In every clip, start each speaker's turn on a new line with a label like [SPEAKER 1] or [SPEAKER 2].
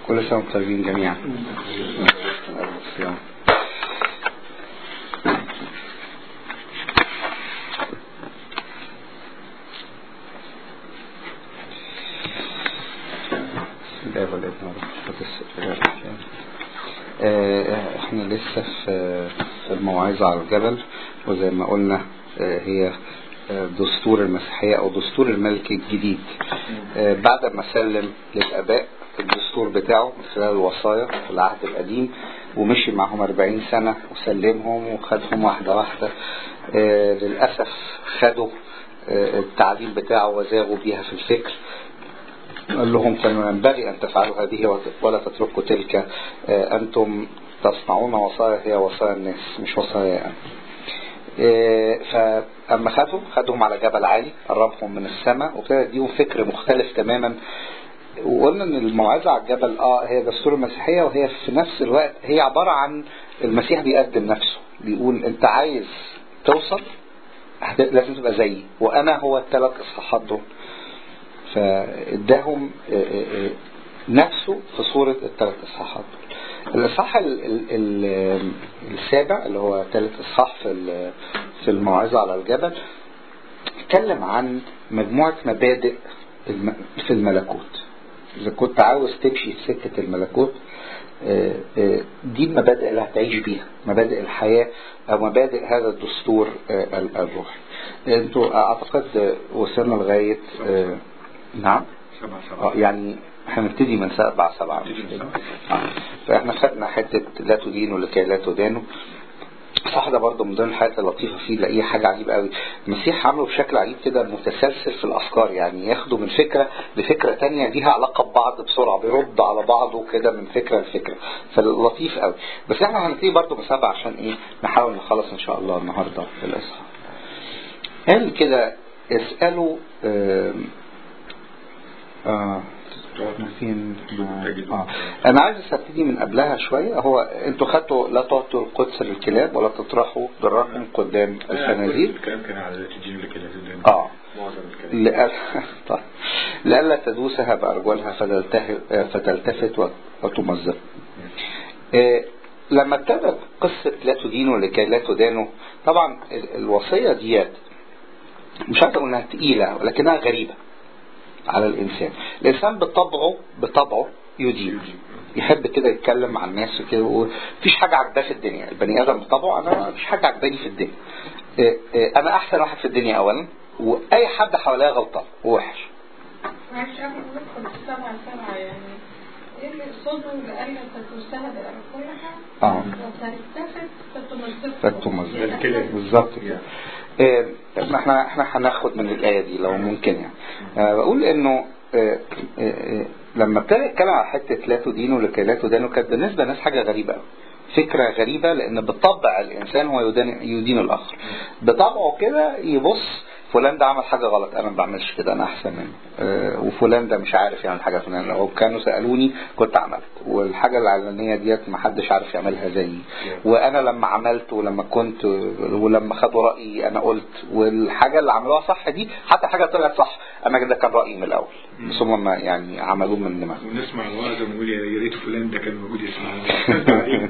[SPEAKER 1] كل سنة وانتم طيبين جميعا احنا لسه في في الموعظة على الجبل وزي ما قلنا هي دستور المسيحية او دستور الملك الجديد بعد ما سلم للاباء الدستور بتاعه من خلال الوصايا في العهد القديم ومشي معهم 40 سنة وسلمهم وخدهم واحدة واحدة للأسف خدوا التعليم بتاعه وزاغوا بيها في الفكر قال لهم كان ينبغي أن تفعلوا هذه ولا تتركوا تلك أنتم تصنعون وصايا هي وصايا الناس مش وصايا يعني. فأما خدهم خدهم على جبل عالي قربهم من السماء وابتدى يديهم فكر مختلف تماما وقلنا ان الموعظة على الجبل اه هي دستور المسيحية وهي في نفس الوقت هي عبارة عن المسيح بيقدم نفسه بيقول انت عايز توصل لازم تبقى زيي وانا هو الثلاث اصحاحات دول فاداهم نفسه في صورة الثلاث اصحاحات دول الاصحاح السابع اللي هو ثالث اصحاح في في الموعظة على الجبل اتكلم عن مجموعة مبادئ في الملكوت إذا كنت عاوز تمشي في سكة الملكوت دي المبادئ اللي هتعيش بيها مبادئ الحياة أو مبادئ هذا الدستور الروحي انتوا أعتقد وصلنا لغاية نعم
[SPEAKER 2] سبعة
[SPEAKER 1] يعني هنبتدي من سبعة سبعة مش كده فاحنا خدنا حتة لا تدينوا لكي لا تدانوا صح ده برضه من ضمن الحاجات اللطيفة فيه لأي حاجة عجيبة قوي المسيح عمله بشكل عجيب كده متسلسل في الأفكار يعني ياخده من فكرة لفكرة تانية ليها علاقة ببعض بسرعة بيرد على بعضه كده من فكرة لفكرة فلطيف قوي بس احنا هنبتدي برضه من سبعة عشان ايه نحاول نخلص ان شاء الله النهاردة في الإصحاح قال كده اسألوا آه آه فين آه. انا عايز ابتدي من قبلها شوية هو انتوا خدتوا لا تعطوا القدس للكلاب ولا تطرحوا ذراكم قدام الخنازير
[SPEAKER 2] الكلام كان على تجين لك
[SPEAKER 1] اه
[SPEAKER 2] معظم الكلام
[SPEAKER 1] لأ... طيب. لئلا تدوسها بأرجلها فتلتهب- فتلتفت وتمزق آه، لما ابتدى قصة لا تدينوا لكي لا تدانوا طبعا ال- الوصية ديت مش عايز اقول انها تقيلة ولكنها غريبة على الانسان الانسان بطبعه بطبعه يدين يحب كده يتكلم مع الناس وكده ويقول مفيش حاجة عجباه في الدنيا البني ادم بطبعه انا مفيش حاجة عجباني في الدنيا آه، آه، انا احسن واحد في الدنيا اولا واي حد حواليا غلطان ووحش
[SPEAKER 3] معلش قبل ما ندخل في سبعة سبعة يعني ايه اللي يقصده لألا تتسهل بأرقامها
[SPEAKER 1] اه
[SPEAKER 3] وتلتفت فتمزقها
[SPEAKER 1] فتمزقها.
[SPEAKER 2] الكلاب.
[SPEAKER 1] بالظبط كده آه، ما احنا احنا هناخد من الآية دي لو ممكن يعني آه، بقول انه آه، آه، آه، لما ابتدى يتكلم على حتة لا تدينوا لكي لا تدانوا كانت بالنسبة للناس حاجة غريبة أوي. فكرة غريبة لأن بالطبع الإنسان هو يدين, يدين الآخر بطبعه كده يبص فلان ده عمل حاجة غلط أنا ما بعملش كده أنا أحسن منه آه، وفلان ده مش عارف يعمل حاجة فلان لو كانوا سألوني كنت عملت والحاجة العلانية ديت ما حدش عارف يعملها زيي وأنا لما عملت ولما كنت ولما خدوا رأيي أنا قلت والحاجة اللي عملوها صح دي حتى حاجة طلعت صح أنا ده كان رأيي من الأول بس هم ما يعني عملوه من دماغ
[SPEAKER 2] ونسمع الوعظة ونقول يا يا ريت فلان ده كان موجود يسمع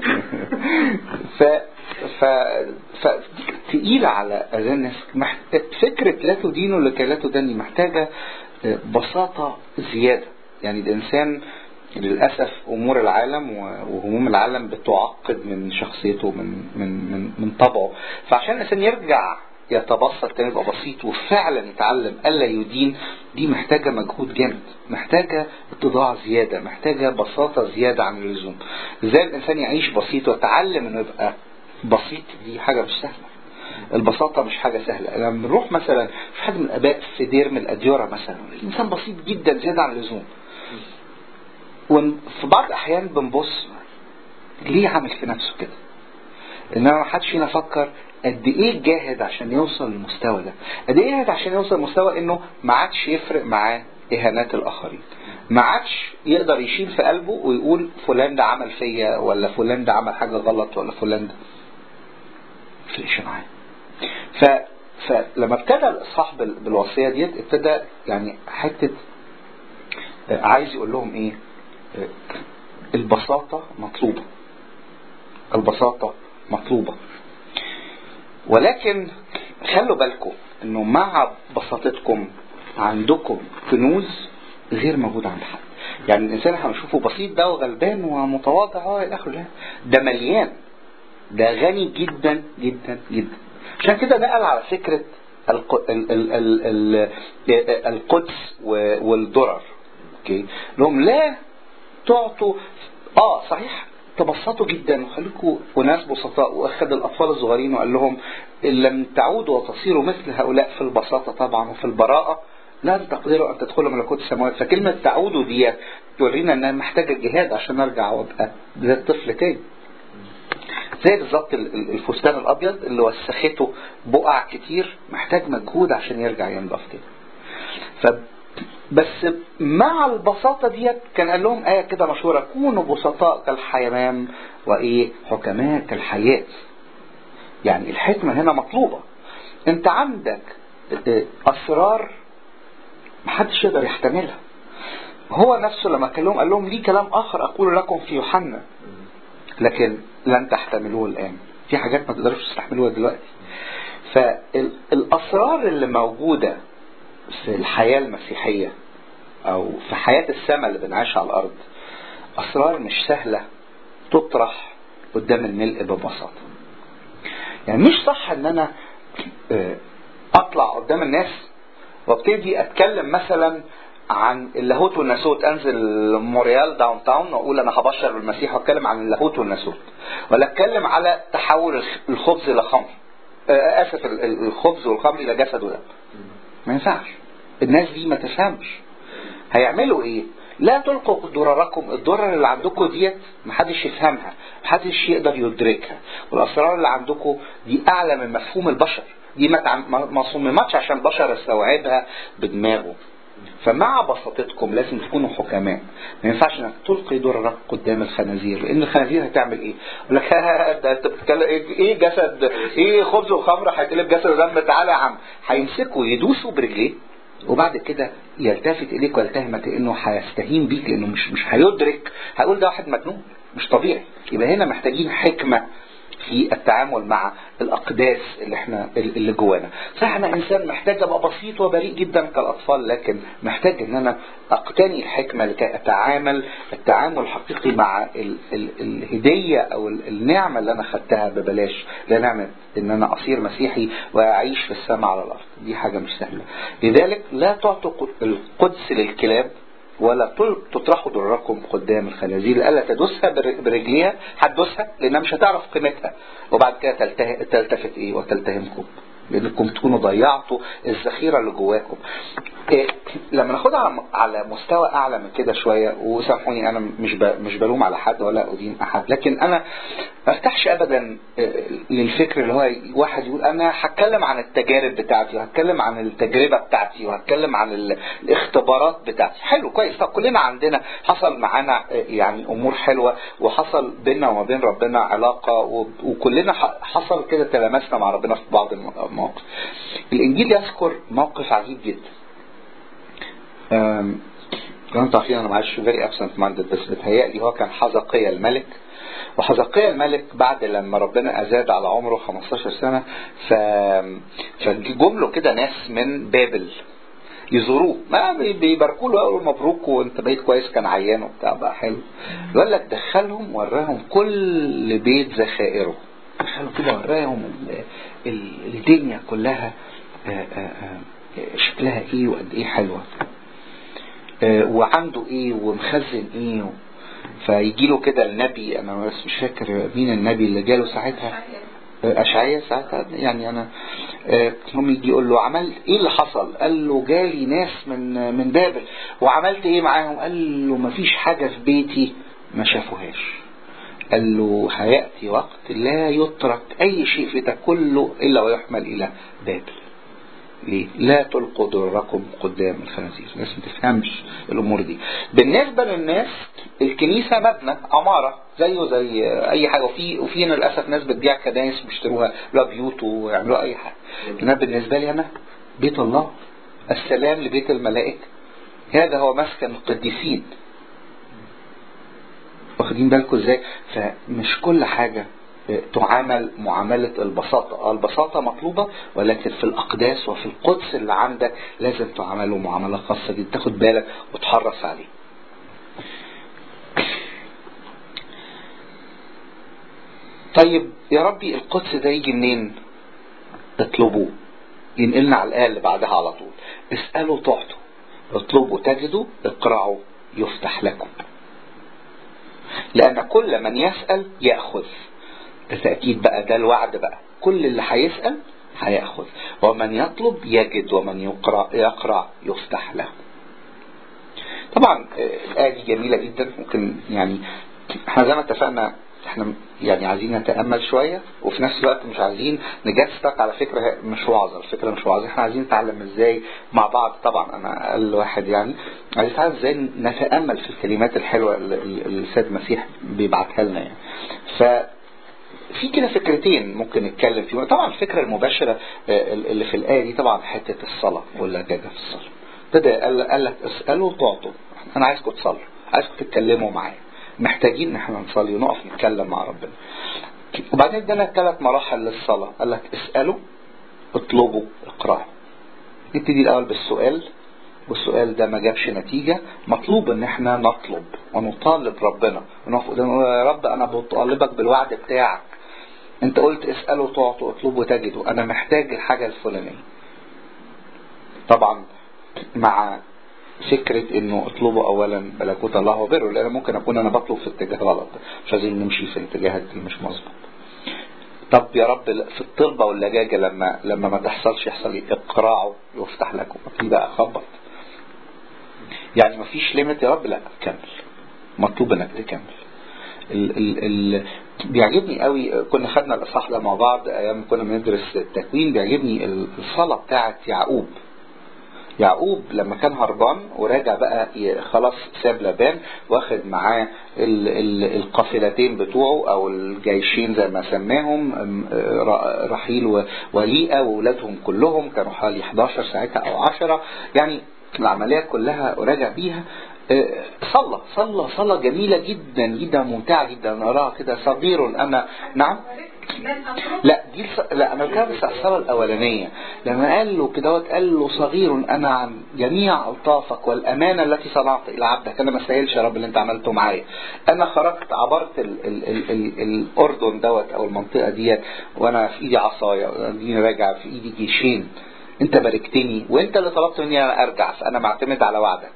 [SPEAKER 1] ف ف ف تقيلة على أذان الناس مح... فكرة لا تدينوا لكي لا تدني محتاجة بساطة زيادة يعني الإنسان للأسف أمور العالم وهموم العالم بتعقد من شخصيته من من من من طبعه فعشان الإنسان يرجع يتبسط تاني يبقى بسيط وفعلا يتعلم ألا يدين دي محتاجة مجهود جامد محتاجة اتضاع زيادة محتاجة بساطة زيادة عن اللزوم ازاي الإنسان يعيش بسيط ويتعلم انه يبقى بسيط دي حاجة مش سهلة البساطة مش حاجة سهلة لما بنروح مثلا في حد من الآباء في دير من الأديرة مثلا الإنسان بسيط جدا زيادة عن اللزوم وفي بعض الأحيان بنبص ليه عامل في نفسه كده انما ما حدش فينا فكر قد ايه جاهد عشان يوصل للمستوى ده قد ايه جاهد عشان يوصل للمستوى انه ما عادش يفرق معاه اهانات الاخرين ما عادش يقدر يشيل في قلبه ويقول فلان ده عمل فيا ولا فلان ده عمل حاجة غلط ولا فلان ده فرقش معاه ف فلما ابتدى الاصحاح بال- بالوصيه ديت ابتدى يعني حته آه، عايز يقول لهم ايه آه، البساطة مطلوبة البساطة مطلوبة ولكن خلوا بالكم انه مع بساطتكم عندكم كنوز غير موجودة عند حد يعني الانسان احنا بنشوفه بسيط ده وغلبان ومتواضع اه الى اخره لا ده مليان ده غني جدا جدا جدا عشان كده نقل على فكرة الق- ال- ال- ال- ال- القدس و- والدرر اوكي لهم لا تعطوا اه صحيح تبسطوا جدا وخليكم وناس بسطاء واخذ الاطفال الصغيرين وقال لهم ان لم تعودوا وتصيروا مثل هؤلاء في البساطه طبعا وفي البراءه لن تقدروا ان تدخلوا ملكوت السماوات فكلمه تعودوا دي تورينا انها محتاجه جهاد عشان ارجع وابقى زي الطفل تاني زي بالظبط ال- ال- الفستان الابيض اللي وسخته بقع كتير محتاج مجهود عشان يرجع ينضف تاني ف بس مع البساطة ديت كان قال لهم آية كده مشهورة كونوا بسطاء كالحمام وإيه حكماء كالحياة يعني الحكمة هنا مطلوبة أنت عندك آه، أسرار محدش يقدر يحتملها هو نفسه لما كلمهم قال لهم ليه كلام آخر أقول لكم في يوحنا لكن لن تحتملوه الآن في حاجات ما تقدروش تستحملوها دلوقتي فالأسرار اللي موجودة في الحياة المسيحية أو في حياة السماء اللي بنعيشها على الأرض أسرار مش سهلة تطرح قدام الملء ببساطة يعني مش صح ان انا آه، اطلع قدام الناس وابتدي اتكلم مثلا عن اللاهوت والناسوت انزل موريال داون تاون واقول انا هبشر بالمسيح واتكلم عن اللاهوت والناسوت ولا اتكلم على تحول الخ- الخبز الى خمر آه، اسف ال- ال- الخبز والخمر الى جسد ودم ما ينفعش الناس دي ما تفهمش هيعملوا ايه لا تلقوا ضرركم الضرر اللي عندكم ديت محدش يفهمها محدش يقدر يدركها والاسرار اللي عندكم دي اعلى من مفهوم البشر دي ما تعم- ما ما صممتش عشان البشر يستوعبها بدماغه فمع بساطتكم لازم تكونوا حكماء ما ينفعش انك تلقي ضررك قدام الخنازير لان الخنازير هتعمل ايه؟ يقول لك ده انت بتتكلم ايه إيه جسد ايه خبز وخمر هيتقلب جسد ودم تعالى يا عم هيمسكوا يدوسوا برجليه وبعد كده يلتفت اليك ويتهمك انه هيستهين بيك لانه مش مش هيدرك هيقول ده واحد مجنون مش طبيعي يبقى هنا محتاجين حكمه في التعامل مع الاقداس اللي احنا اللي جوانا صح انا انسان محتاج ابقى بسيط وبريء جدا كالاطفال لكن محتاج ان انا اقتني الحكمه لكي اتعامل التعامل الحقيقي مع ال ال الهديه او ال- النعمه اللي انا خدتها ببلاش لا نعمه ان انا اصير مسيحي واعيش في السماء على الارض دي حاجه مش سهله لذلك لا تعطوا القدس للكلاب ولا تل- تطرحوا ضرركم قدام الخنازير الا تدوسها بر- برجليها هتدوسها لانها مش هتعرف قيمتها وبعد كده تلته- تلتفت ايه وتلتهمكم لانكم تكونوا ضيعتوا الذخيره اللي جواكم إيه لما ناخدها على- على مستوى اعلى من كده شويه وسامحوني انا مش ب- مش بلوم على حد ولا ادين احد لكن انا ما ارتاحش ابدا إيه، للفكر اللي هو واحد يقول انا هتكلم عن التجارب بتاعتي وهتكلم عن التجربه بتاعتي وهتكلم عن ال- الاختبارات بتاعتي حلو كويس طب كلنا عندنا حصل معانا إيه، يعني امور حلوه وحصل بيننا وما بين ربنا علاقه و- وكلنا ح- حصل كده تلامسنا مع ربنا في بعض المواقف الانجيل يذكر موقف عجيب جدا أم، لو انتوا عارفين انا معلش فيري ابسنت مايندد بس بتهيألي هو كان حزقية الملك وحزقية الملك بعد لما ربنا أزاد على عمره 15 سنة ف... فجم له كده ناس من بابل يزوروه ما بي- بيباركوا له يقولوا مبروك وانت بقيت كويس كان عيان وبتاع بقى حلو يقول لك دخلهم وراهم كل بيت ذخائره دخلوا كده وراهم ال- ال- الدنيا كلها آه، آه، آه، شكلها ايه وقد ايه حلوه آه، وعنده ايه ومخزن ايه و... فيجي له كده النبي انا بس مش فاكر مين النبي اللي جاله ساعتها آه، اشعياء ساعتها يعني انا آه، هم يجي يقول له عملت ايه اللي حصل قال له جالي ناس من من بابل وعملت ايه معاهم قال له مفيش حاجه في بيتي ما شافوهاش قال له هياتي وقت لا يترك اي شيء في ده كله الا ويحمل الى بابل ليه؟ لا تلقوا ضرركم قدام الخنازير الناس ما تفهمش الامور دي بالنسبه للناس الكنيسه مبنى عماره زيه زي اي حاجه وفي وفي للاسف ناس بتبيع كنايس بيشتروها لا بيوت ويعملوا اي حاجه لكن أنا بالنسبه لي انا بيت الله السلام لبيت الملائكه هذا هو مسكن القديسين واخدين بالكم ازاي فمش كل حاجة تعامل معاملة البساطة آه، البساطة مطلوبة ولكن في الأقداس وفي القدس اللي عندك لازم تعامله معاملة خاصة جدا تاخد بالك وتحرص عليه طيب يا ربي القدس ده يجي منين اطلبوه ينقلنا على الآية اللي بعدها على طول اسألوا تعطوا اطلبوا تجدوا اقرعوا يفتح لكم لأن كل من يسأل يأخذ ده تأكيد بقى ده الوعد بقى كل اللي هيسأل هيأخذ ومن يطلب يجد ومن يقرأ, يقرأ يفتح له طبعا آه، الآية دي جميلة جدا ممكن يعني احنا زي ما اتفقنا احنا يعني عايزين نتأمل شوية وفي نفس الوقت مش عايزين نجسدك على فكرة مش وعظة الفكرة مش وعظة احنا عايزين نتعلم ازاي مع بعض طبعا انا اقل واحد يعني عايزين نتعلم ازاي نتأمل في الكلمات الحلوة اللي اللي السيد المسيح بيبعتها لنا يعني ف في كده فكرتين ممكن نتكلم فيهم طبعا الفكرة المباشرة آه، اللي في الآية دي طبعا حتة الصلاة واللجاجة في الصلاة ابتدى قال قال لك اسألوا تعطوا انا عايزكم تصلوا عايزكم تتكلموا معايا محتاجين ان احنا نصلي ونقف نتكلم مع ربنا وبعدين ادانا ثلاث مراحل للصلاة قال لك اسألوا اطلبوا اقرأوا نبتدي الأول بالسؤال والسؤال ده ما جابش نتيجة مطلوب ان احنا نطلب ونطالب ربنا ونقف قدامه ونقول يا رب انا بطالبك بالوعد بتاعك انت قلت اسألوا تعطوا اطلبوا تجدوا انا محتاج الحاجة الفلانية طبعا مع فكرة انه اطلبوا اولا ملكوت الله وبره لان ممكن اكون انا بطلب في اتجاه غلط مش عايزين نمشي في الاتجاهات دي مش مظبوط طب يا رب في الطلبة واللجاجة لما لما ما تحصلش يحصل ايه اقراعوا يفتح لكم في بقى خبط يعني ما فيش ليميت يا رب لا كمل مطلوب انك تكمل ال ال ال بيعجبني قوي كنا خدنا الاصحاح ده مع بعض ايام كنا بندرس التكوين بيعجبني الصلاة بتاعت يعقوب يعقوب لما كان هربان وراجع بقى ي- خلاص ساب لابان واخد معاه ال- ال- القافلتين بتوعه او الجيشين زي ما سماهم أم- ر- رحيل و- وليئة واولادهم كلهم كانوا حوالي 11 ساعتها او 10 يعني العملية كلها راجع بيها آه، صلى صلى صلى جميلة جدا جدا ممتعة جدا نراها كده صغير انا نعم لا دي الص... لا انا بتكلم بس على الصلاه الاولانيه لما قال له كده قال له صغير انا عن جميع الطافك والامانه التي صنعت الى عبدك انا ما استاهلش يا رب اللي انت عملته معايا انا خرجت عبرت ال... ال... ال... ال... الاردن دوت او المنطقه ديت وانا في ايدي عصايه اديني راجع في ايدي جيشين انت باركتني وانت اللي طلبت مني انا ارجع فانا معتمد على وعدك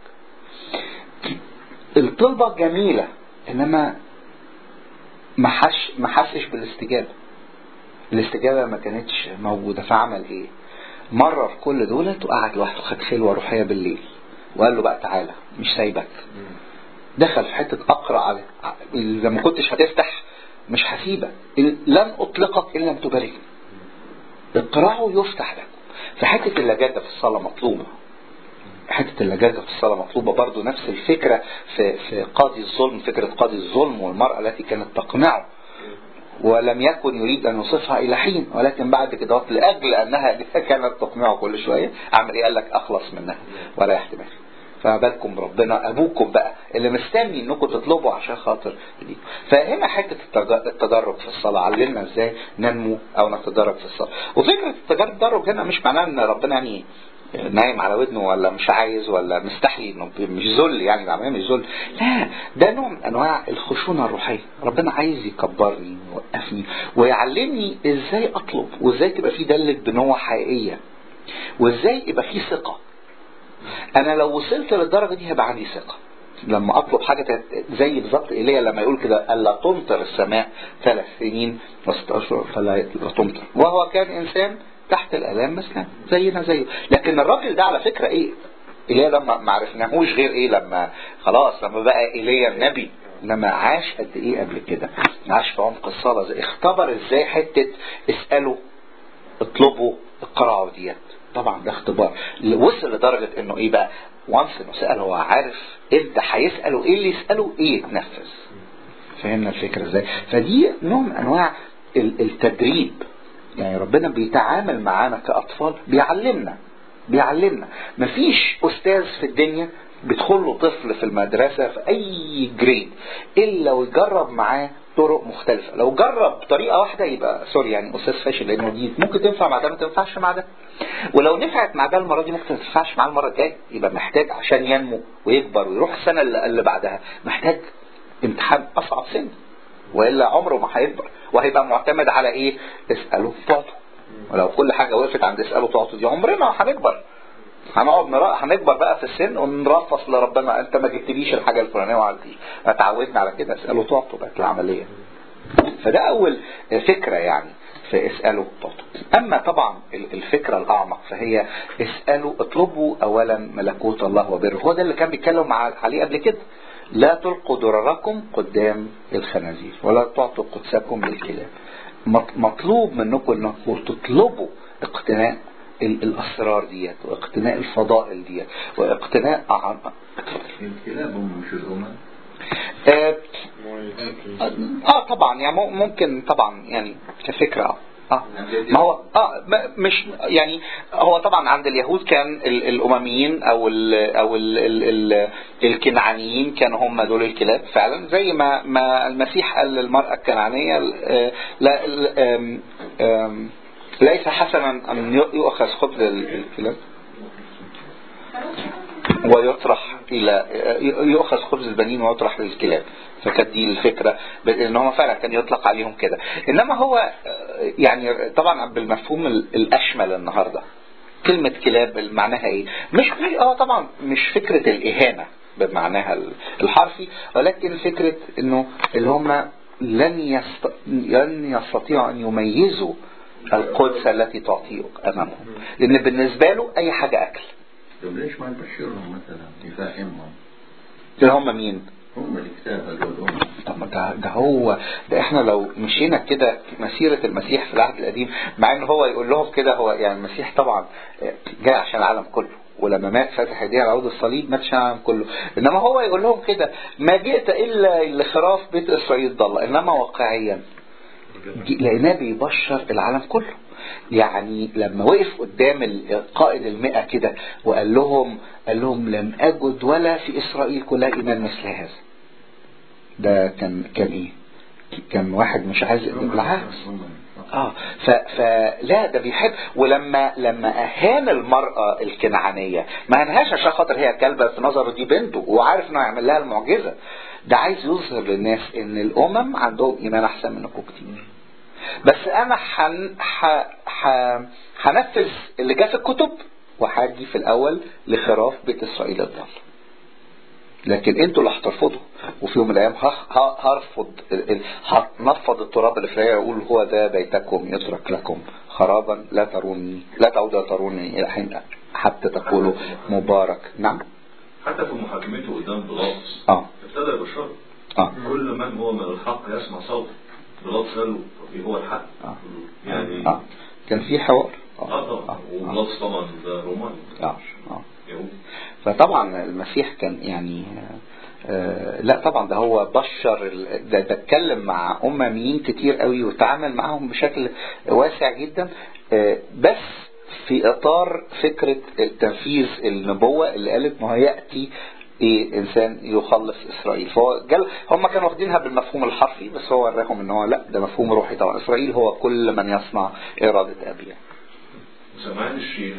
[SPEAKER 1] الطلبه جميله انما ما حش ما حسش بالاستجابه الاستجابة ما كانتش موجودة فعمل ايه مرر كل دولت وقعد لوحده خد خلوة روحية بالليل وقال له بقى تعالى مش سايبك دخل في حتة اقرأ عليك اذا ما كنتش هتفتح مش هسيبك لن اطلقك ان لم تباركني اقرأه يفتح لك في حتة اللجاجة في الصلاة مطلوبة حتة اللجاجة في الصلاة مطلوبة برضو نفس الفكرة في, في قاضي الظلم فكرة قاضي الظلم والمرأة التي كانت تقنعه ولم يكن يريد أن يوصفها إلى حين ولكن بعد كده لأجل أنها كانت تقنعه كل شوية عمل إيه قال لك أخلص منها ولا يحتمل فما بالكم ربنا أبوكم بقى اللي مستني إنكم تطلبوا عشان خاطر دي فهنا حتة التج- التدرج في الصلاة علمنا إزاي ننمو أو نتدرج في الصلاة وفكرة التدرج هنا مش معناه إن ربنا يعني نايم على ودنه ولا مش عايز ولا مستحي انه مش ذل يعني العمليه مش ذل لا ده نوع من انواع الخشونه الروحيه ربنا عايز يكبرني ويوقفني ويعلمني ازاي اطلب وازاي تبقى في دله بنوع حقيقيه وازاي يبقى في ثقه انا لو وصلت للدرجه دي هيبقى عندي ثقه لما اطلب حاجه تت- زي بالظبط ايليا لما يقول كده الا تمطر السماء ثلاث سنين وست اشهر فلا لا تمطر وهو كان انسان تحت الالام مثلا زينا زيه لكن الراجل ده على فكره ايه ايليا لما ما عرفناهوش غير ايه لما خلاص لما بقى ايليا النبي لما عاش قد ايه قبل كده عاش في عمق الصلاه زي اختبر ازاي حته اساله اطلبوا اقرأوا ديت طبعا ده اختبار وصل لدرجة انه ايه بقى وانس انه سأل هو عارف امتى هيسأل وايه اللي يسأله ايه يتنفذ فهمنا الفكرة ازاي فدي نوع من انواع ال- التدريب يعني ربنا بيتعامل معانا كأطفال بيعلمنا بيعلمنا مفيش أستاذ في الدنيا بيدخل له طفل في المدرسة في أي جريد إلا ويجرب معاه طرق مختلفة لو جرب طريقة واحدة يبقى سوري يعني أستاذ فاشل لأنه دي ممكن تنفع مع ده ما تنفعش مع ده ولو نفعت مع ده المرة دي ممكن ما تنفعش معاه المرة الجاية يبقى محتاج عشان ينمو ويكبر ويروح السنة اللي اللي بعدها محتاج امتحان أصعب سن وإلا عمره ما هيكبر وهيبقى معتمد على إيه؟ اسأله تعطوا ولو كل حاجة وقفت عند اسأله تعطوا دي عمرنا ما هنكبر هنقعد نرا هنكبر بقى في السن ونرفص لربنا انت ما جبتليش الحاجه الفلانيه وعملتي اتعودنا على كده اساله تعطوا بقت العمليه فده اول فكره يعني في اساله تعطوا اما طبعا الفكره الاعمق فهي اسالوا اطلبوا اولا ملكوت الله وبره هو ده اللي كان بيتكلم مع عليه قبل كده لا تلقوا درركم قدام الخنازير ولا تعطوا قدسكم للكلاب مط- مطلوب منكم انكم تطلبوا اقتناء ال- الاسرار ديت واقتناء الفضائل ديت واقتناء عن
[SPEAKER 4] الكلاب هم مش الأمم
[SPEAKER 1] آه, اه طبعا يعني مم- ممكن طبعا يعني كفكره اه اه ما هو اه ما- مش يعني هو طبعا عند اليهود كان ال- الامميين او ال او ال ال ال الكنعانيين كانوا هم دول الكلاب فعلا زي ما ما المسيح قال للمراه الكنعانيه آه، لا ال- آم، آم، ليس حسنا ان يؤخذ خبز ال- الكلاب ويطرح الى يؤخذ خبز البنين ويطرح للكلاب فكانت دي الفكره ان هم فعلا كان يطلق عليهم كده انما هو يعني طبعا بالمفهوم الاشمل النهارده كلمه كلاب معناها ايه مش اه طبعا مش فكره الاهانه بمعناها الحرفي ولكن فكره انه اللي هم لن يست... لن يستطيعوا ان يميزوا القدس التي تعطيه امامهم لان بالنسبه له اي حاجه اكل
[SPEAKER 4] طب ليش ما نبشرهم مثلا يفهمهم
[SPEAKER 1] اللي هم مين
[SPEAKER 4] هم الكتاب والأمم
[SPEAKER 1] طب ما ده, ده هو ده احنا لو مشينا كده مسيرة المسيح في العهد القديم مع ان هو يقول لهم كده هو يعني المسيح طبعا جاء عشان العالم كله ولما مات فاتح ايديه على عود الصليب مات عشان العالم كله انما هو يقول لهم كده ما جئت الا لخراف بيت اسرائيل ضل انما واقعيا لقيناه بيبشر العالم كله يعني لما وقف قدام قائد المئة كده وقال لهم قال لهم لم أجد ولا في إسرائيل كلها إيمان مثل هذا ده كان كان إيه كان واحد مش عايز بالعكس اه ف فلا ده بيحب ولما لما اهان المراه الكنعانيه ما اهانهاش عشان خاطر هي كلبه في نظره دي بنته وعارف انه هيعمل لها المعجزه ده عايز يظهر للناس ان الامم عندهم ايمان احسن منكم كتير بس انا حن... ح... ح... هنفذ اللي جه في الكتب وهاجي في الاول لخراف بيت اسرائيل الضال لكن انتوا اللي هترفضوا وفي يوم من الايام ه- ه- هرفض ال- ال- هنفض التراب اللي في اقول هو ده بيتكم يترك لكم خرابا لا تروني لا تعودوا تروني الى حين حتى تقولوا مبارك نعم
[SPEAKER 5] حتى في محاكمته قدام بيلاطس
[SPEAKER 1] اه
[SPEAKER 5] ابتدى يبشره
[SPEAKER 1] اه
[SPEAKER 5] كل من هو من الحق يسمع صوته بيلاطس قال له طب هو الحق
[SPEAKER 1] اه
[SPEAKER 5] يعني
[SPEAKER 1] اه كان في حوار
[SPEAKER 5] اه طبعا وبيلاطس طبعا ده روماني
[SPEAKER 1] اه اه
[SPEAKER 5] يهودي
[SPEAKER 1] فطبعا المسيح كان يعني آه، لا طبعا ده هو بشر ال- ده ده اتكلم مع امميين كتير قوي وتعامل معاهم بشكل واسع جدا آه، بس في اطار فكره تنفيذ النبوه اللي قالت ما هو ياتي إيه انسان يخلص اسرائيل فهو جل هم كانوا واخدينها بالمفهوم الحرفي بس هو وراهم ان هو لا ده مفهوم روحي طبعا اسرائيل هو كل من يصنع اراده ابيه
[SPEAKER 5] وسمعان الشيخ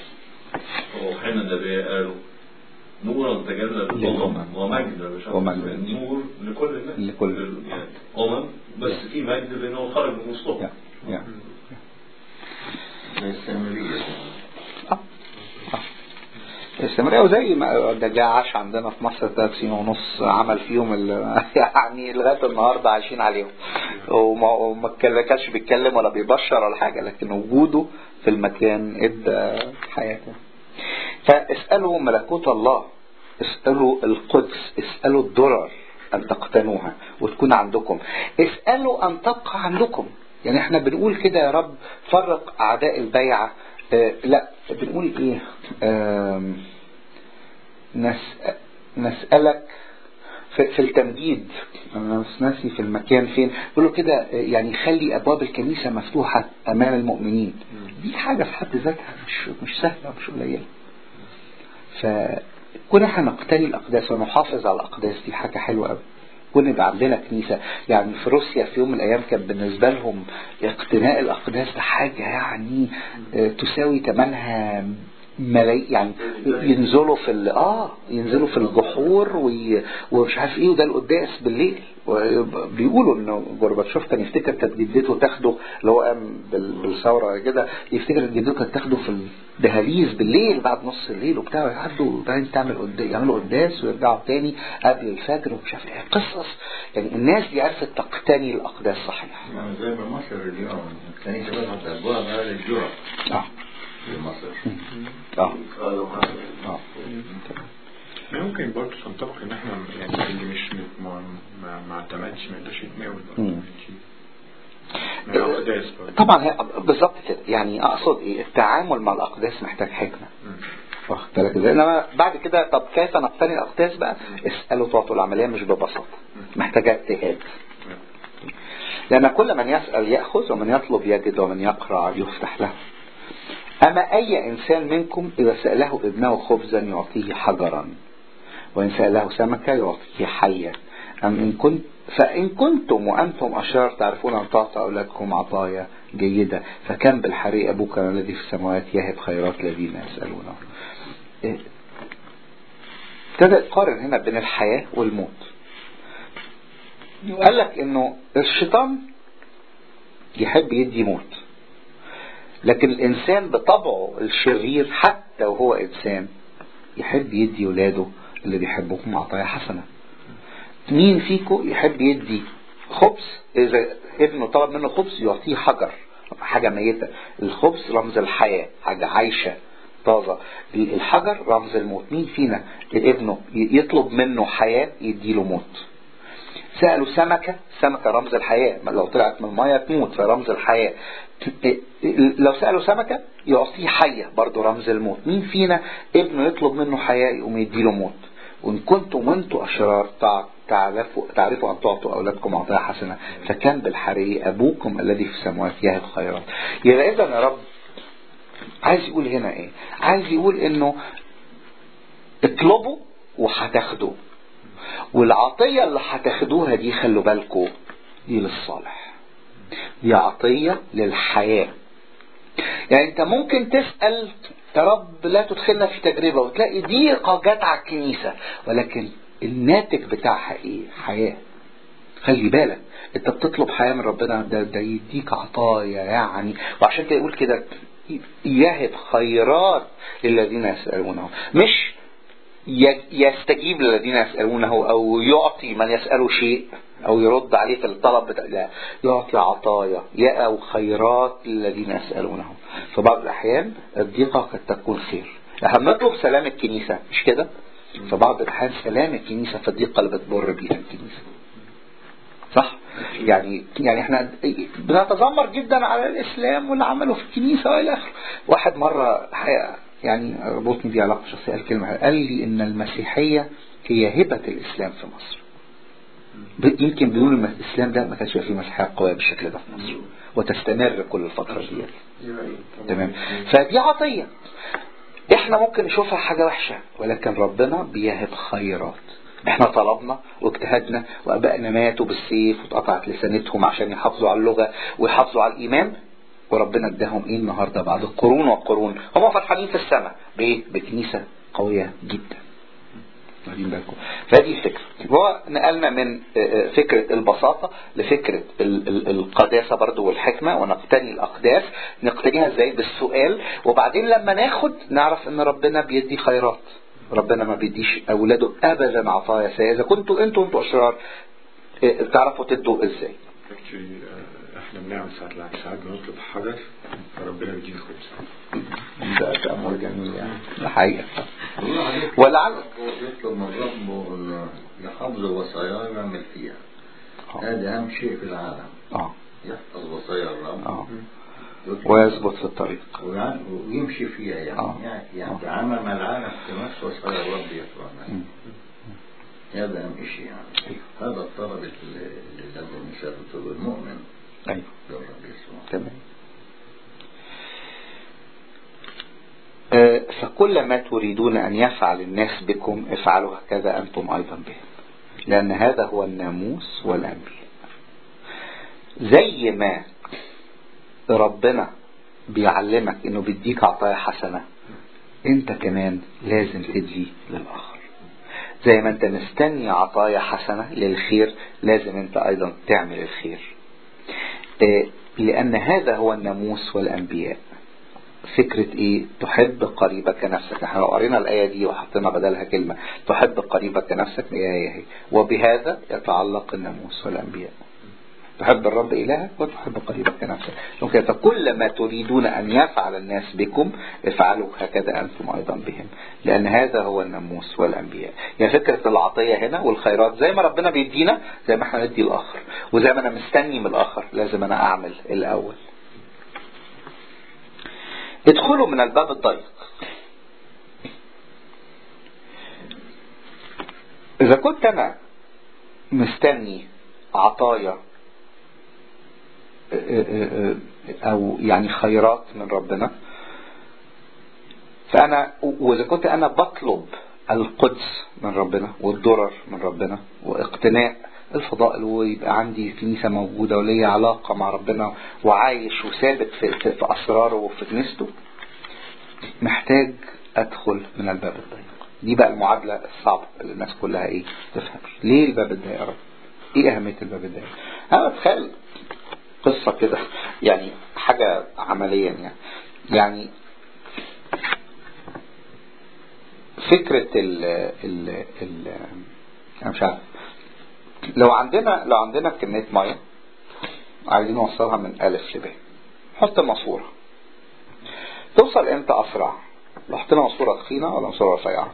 [SPEAKER 5] وحين النبي قالوا نورا تجلى
[SPEAKER 1] للأمم.
[SPEAKER 5] للأمم ومجد لشعب
[SPEAKER 1] ومجد.
[SPEAKER 5] إسرائيل. نور لكل الناس
[SPEAKER 1] لكل-
[SPEAKER 5] لل- يعني أمم بس في مجد لأنه خرج من وسطهم
[SPEAKER 1] يا يا
[SPEAKER 4] زي السامرية
[SPEAKER 1] استمرارية وزي ما ده جه عاش عندنا في مصر ثلاث سنين ونص عمل فيهم ال- يعني لغايه النهارده عايشين عليهم وما وما كان- كانش بيتكلم ولا بيبشر ولا حاجه لكن وجوده في المكان ادى حياته فاسالوا ملكوت الله اسالوا القدس اسالوا الدرر ان تقتنوها وتكون عندكم اسالوا ان تبقى عندكم يعني احنا بنقول كده يا رب فرق اعداء البيعه آه لا بنقول ايه آم، نس نسألك في, في التمجيد انا مش ناسي في المكان فين بيقولوا كده آه، يعني خلي ابواب الكنيسه مفتوحه امام المؤمنين دي حاجه في حد ذاتها مش مش سهله مش قليله ف كنا احنا نقتني الاقداس ونحافظ على الاقداس دي حاجه حلوه قوي كنا يبقى عندنا كنيسه يعني في روسيا في يوم من الايام كان بالنسبه لهم اقتناء الاقداس ده حاجه يعني آه، تساوي ثمنها ملايين يعني ينزلوا في ال- اه ينزلوا في الجحور وي... ومش عارف ايه وده القداس بالليل بيقولوا انه جورباتشوف كان يفتكر كانت جدته تاخده اللي هو قام بال- بالثوره كده يفتكر ان جدته كانت تاخده في الدهاليز بالليل بعد نص الليل وبتاع يعدوا وبعدين تعمل قداس يعملوا قداس ويرجعوا تاني قبل الفجر ومش عارف ايه قصص يعني الناس دي عرفت تقتني الاقداس صحيح
[SPEAKER 4] يعني زي ما مصر اليوم الكنيسة فتحت أبوابها للجرى
[SPEAKER 1] اه
[SPEAKER 4] في مصر
[SPEAKER 1] اه
[SPEAKER 5] قالوا
[SPEAKER 1] اه
[SPEAKER 2] ممكن برضه تنطبق ان احنا يعني اللي مش ما ما ما اعتمدش ما يقدرش يتناول برضه
[SPEAKER 1] مم.
[SPEAKER 2] من الأقداس برضه
[SPEAKER 1] طبعا هي بالظبط كده يعني اقصد ايه التعامل مع الاقداس محتاج حكمه
[SPEAKER 2] مم.
[SPEAKER 1] واخد بالك ازاي انما بعد كده طب كيف نقتني الاقداس بقى اسالوا تعطوا العمليه مش ببساطه محتاجه اجتهاد لان كل من يسال ياخذ ومن يطلب يجد ومن يقرع يفتح له اما اي انسان منكم اذا ساله ابنه خبزا يعطيه حجرا وان ساله سمكه يعطيه حيا ام ان كنت فإن كنتم وأنتم أشرار تعرفون أن تعطوا أولادكم عطايا جيدة فكم بالحري أبوك الذي في السماوات يهب خيرات الذين يسألونه إيه؟ ابتدى يقارن هنا بين الحياة والموت قال لك انه الشيطان يحب يدي موت لكن الانسان بطبعه الشرير حتى وهو انسان يحب يدي ولاده اللي بيحبهم عطايا حسنه مين فيكم يحب يدي خبز اذا ابنه طلب منه خبز يعطيه حجر حاجة ميتة الخبز رمز الحياة حاجة عايشة طازة الحجر رمز الموت مين فينا ابنه يطلب منه حياة يديله موت سألوا سمكة سمكة رمز الحياة لو طلعت من المية تموت فرمز الحياة لو سألوا سمكة يعطيه حية برضو رمز الموت مين فينا ابنه يطلب منه حياة يقوم يديله موت وإن كنتم وانتم أشرار تعرفوا, تعرفوا أن تعطوا أولادكم عطايا حسنة فكان بالحري أبوكم الذي في السماوات يهب خيرات يبقى إذا يا رب عايز يقول هنا إيه عايز يقول إنه اطلبوا وهتاخدوا والعطية اللي هتاخدوها دي خلوا بالكم دي للصالح دي عطية للحياة يعني انت ممكن تسأل يا رب لا تدخلنا في تجربة وتلاقي ضيقة جت على الكنيسة ولكن الناتج بتاعها ايه حياة خلي بالك انت بتطلب حياة من ربنا ده, ده يديك عطايا يعني وعشان كده يقول كده يهب خيرات للذين يسألونه مش يستجيب للذين يسألونه أو يعطي من يسأله شيء أو يرد عليه في الطلب بتاع لا يعطي عطايا أو خيرات للذين يسألونه في بعض الأحيان الضيقة قد تكون خير احنا بنطلب سلام الكنيسة مش كده في بعض الأحيان سلام الكنيسة في الضيقة اللي بتمر بيها الكنيسة صح يعني يعني احنا بنتذمر جدا على الاسلام واللي عمله في الكنيسه والى اخره واحد مره حقيقة يعني ربطني بيه علاقه شخصيه قال كلمه قال لي ان المسيحيه هي هبه الاسلام في مصر يمكن بدون الاسلام ده ما كانش فيه مسيحيه قويه بالشكل ده في مصر وتستمر كل الفتره دي تمام فدي عطيه احنا ممكن نشوفها حاجه وحشه ولكن ربنا بيهب خيرات احنا طلبنا واجتهدنا وابائنا ماتوا بالسيف واتقطعت لسانتهم عشان يحافظوا على اللغه ويحافظوا على الايمان وربنا اداهم ايه النهارده بعد القرون والقرون هم فرحانين في السماء بايه؟ بكنيسه قويه جدا. واخدين بالكم؟ فدي الفكره. هو نقلنا من فكره البساطه لفكره القداسه برضو والحكمه ونقتني الاقداس نقتنيها ازاي؟ بالسؤال وبعدين لما ناخد نعرف ان ربنا بيدي خيرات. ربنا ما بيديش اولاده ابدا عطايا سيئه اذا كنتوا انتوا انتوا اشرار تعرفوا تدوا ازاي
[SPEAKER 2] احنا بنعمل ساعات العكس ساعات بنطلب حدث فربنا بيدينا خبز
[SPEAKER 1] ده تأمر جميل يعني ده حقيقة ولعل
[SPEAKER 4] يطلب من ربه انه يحفظ وصاياه ويعمل فيها هذا اهم شيء في العالم
[SPEAKER 1] اه
[SPEAKER 4] يحفظ وصايا الرب
[SPEAKER 1] اه ويثبت في الطريق
[SPEAKER 4] ويمشي فيها يعني
[SPEAKER 1] آه.
[SPEAKER 4] يعني يتعامل مع العالم في نفس وصايا الرب يطلع هذا اهم شيء يعني هذا الطلب اللي لازم يثبته المؤمن
[SPEAKER 1] ايوه
[SPEAKER 4] للرب يسوع
[SPEAKER 1] تمام آه، فكل فكل ما تريدون أن يفعل الناس بكم افعلوا هكذا أنتم أيضا بهم لأن هذا هو الناموس والأنبياء زي ما ربنا بيعلمك انه بيديك عطايا حسنة انت كمان لازم تدي للآخر زي ما انت مستني عطايا حسنة للخير لازم انت ايضا تعمل الخير آه، لان هذا هو الناموس والانبياء فكرة ايه تحب قريبك نفسك احنا لو قرينا الآية دي وحطينا بدلها كلمة تحب قريبك نفسك هي هي هي وبهذا يتعلق الناموس والأنبياء تحب الرب إلهك وتحب قريبك نفسك ممكن فكل ما تريدون أن يفعل الناس بكم افعلوا هكذا أنتم أيضا بهم لأن هذا هو الناموس والأنبياء يعني فكرة العطية هنا والخيرات زي ما ربنا بيدينا زي ما احنا ندي الآخر وزي ما أنا مستني من الآخر لازم أنا أعمل الأول ادخلوا من الباب الضيق إذا كنت أنا مستني عطايا أو يعني خيرات من ربنا فأنا وإذا كنت أنا بطلب القدس من ربنا والدرر من ربنا واقتناء الفضائل ويبقى عندي كنيسة موجودة وليا علاقة مع ربنا وعايش وثابت في, في, في أسراره وفي كنيسته محتاج أدخل من الباب الضيق دي بقى المعادلة الصعبة اللي الناس كلها إيه تفهم ليه الباب الضيق يا رب إيه أهمية الباب الضيق أنا بتخيل قصة كده يعني حاجة عمليا يعني يعني فكرة ال ال ال أنا مش عارف لو عندنا لو عندنا كمية مية عايزين نوصلها من ألف لب حط ماسورة توصل امتى أسرع لو حطينا ماسورة تخينة ولا ماسورة رفيعة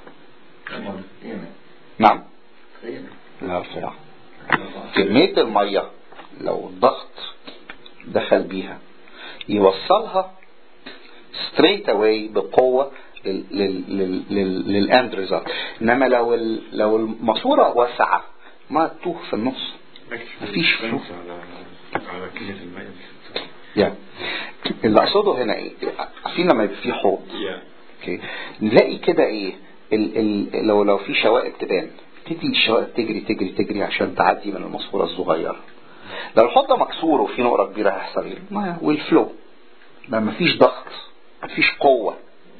[SPEAKER 1] نعم لا رفيعة كمية المية لو الضغط دخل بيها يوصلها ستريت اواي بقوة للاند ريزلت انما لو لو الماسورة واسعة ما تتوه في النص مفيش فلو
[SPEAKER 2] على على كمية الماء
[SPEAKER 1] يعني اللي اقصده هنا ايه عارفين لما يبقى في حوض
[SPEAKER 2] يا
[SPEAKER 1] اوكي نلاقي كده ايه ال ال لو لو في شوائب تبان تبتدي الشوائب تجري تجري تجري عشان تعدي من الماسوره الصغيره لو الحوض ده مكسور وفي نقره كبيره هيحصل ايه؟ ما والفلو ما مفيش ضغط مفيش قوه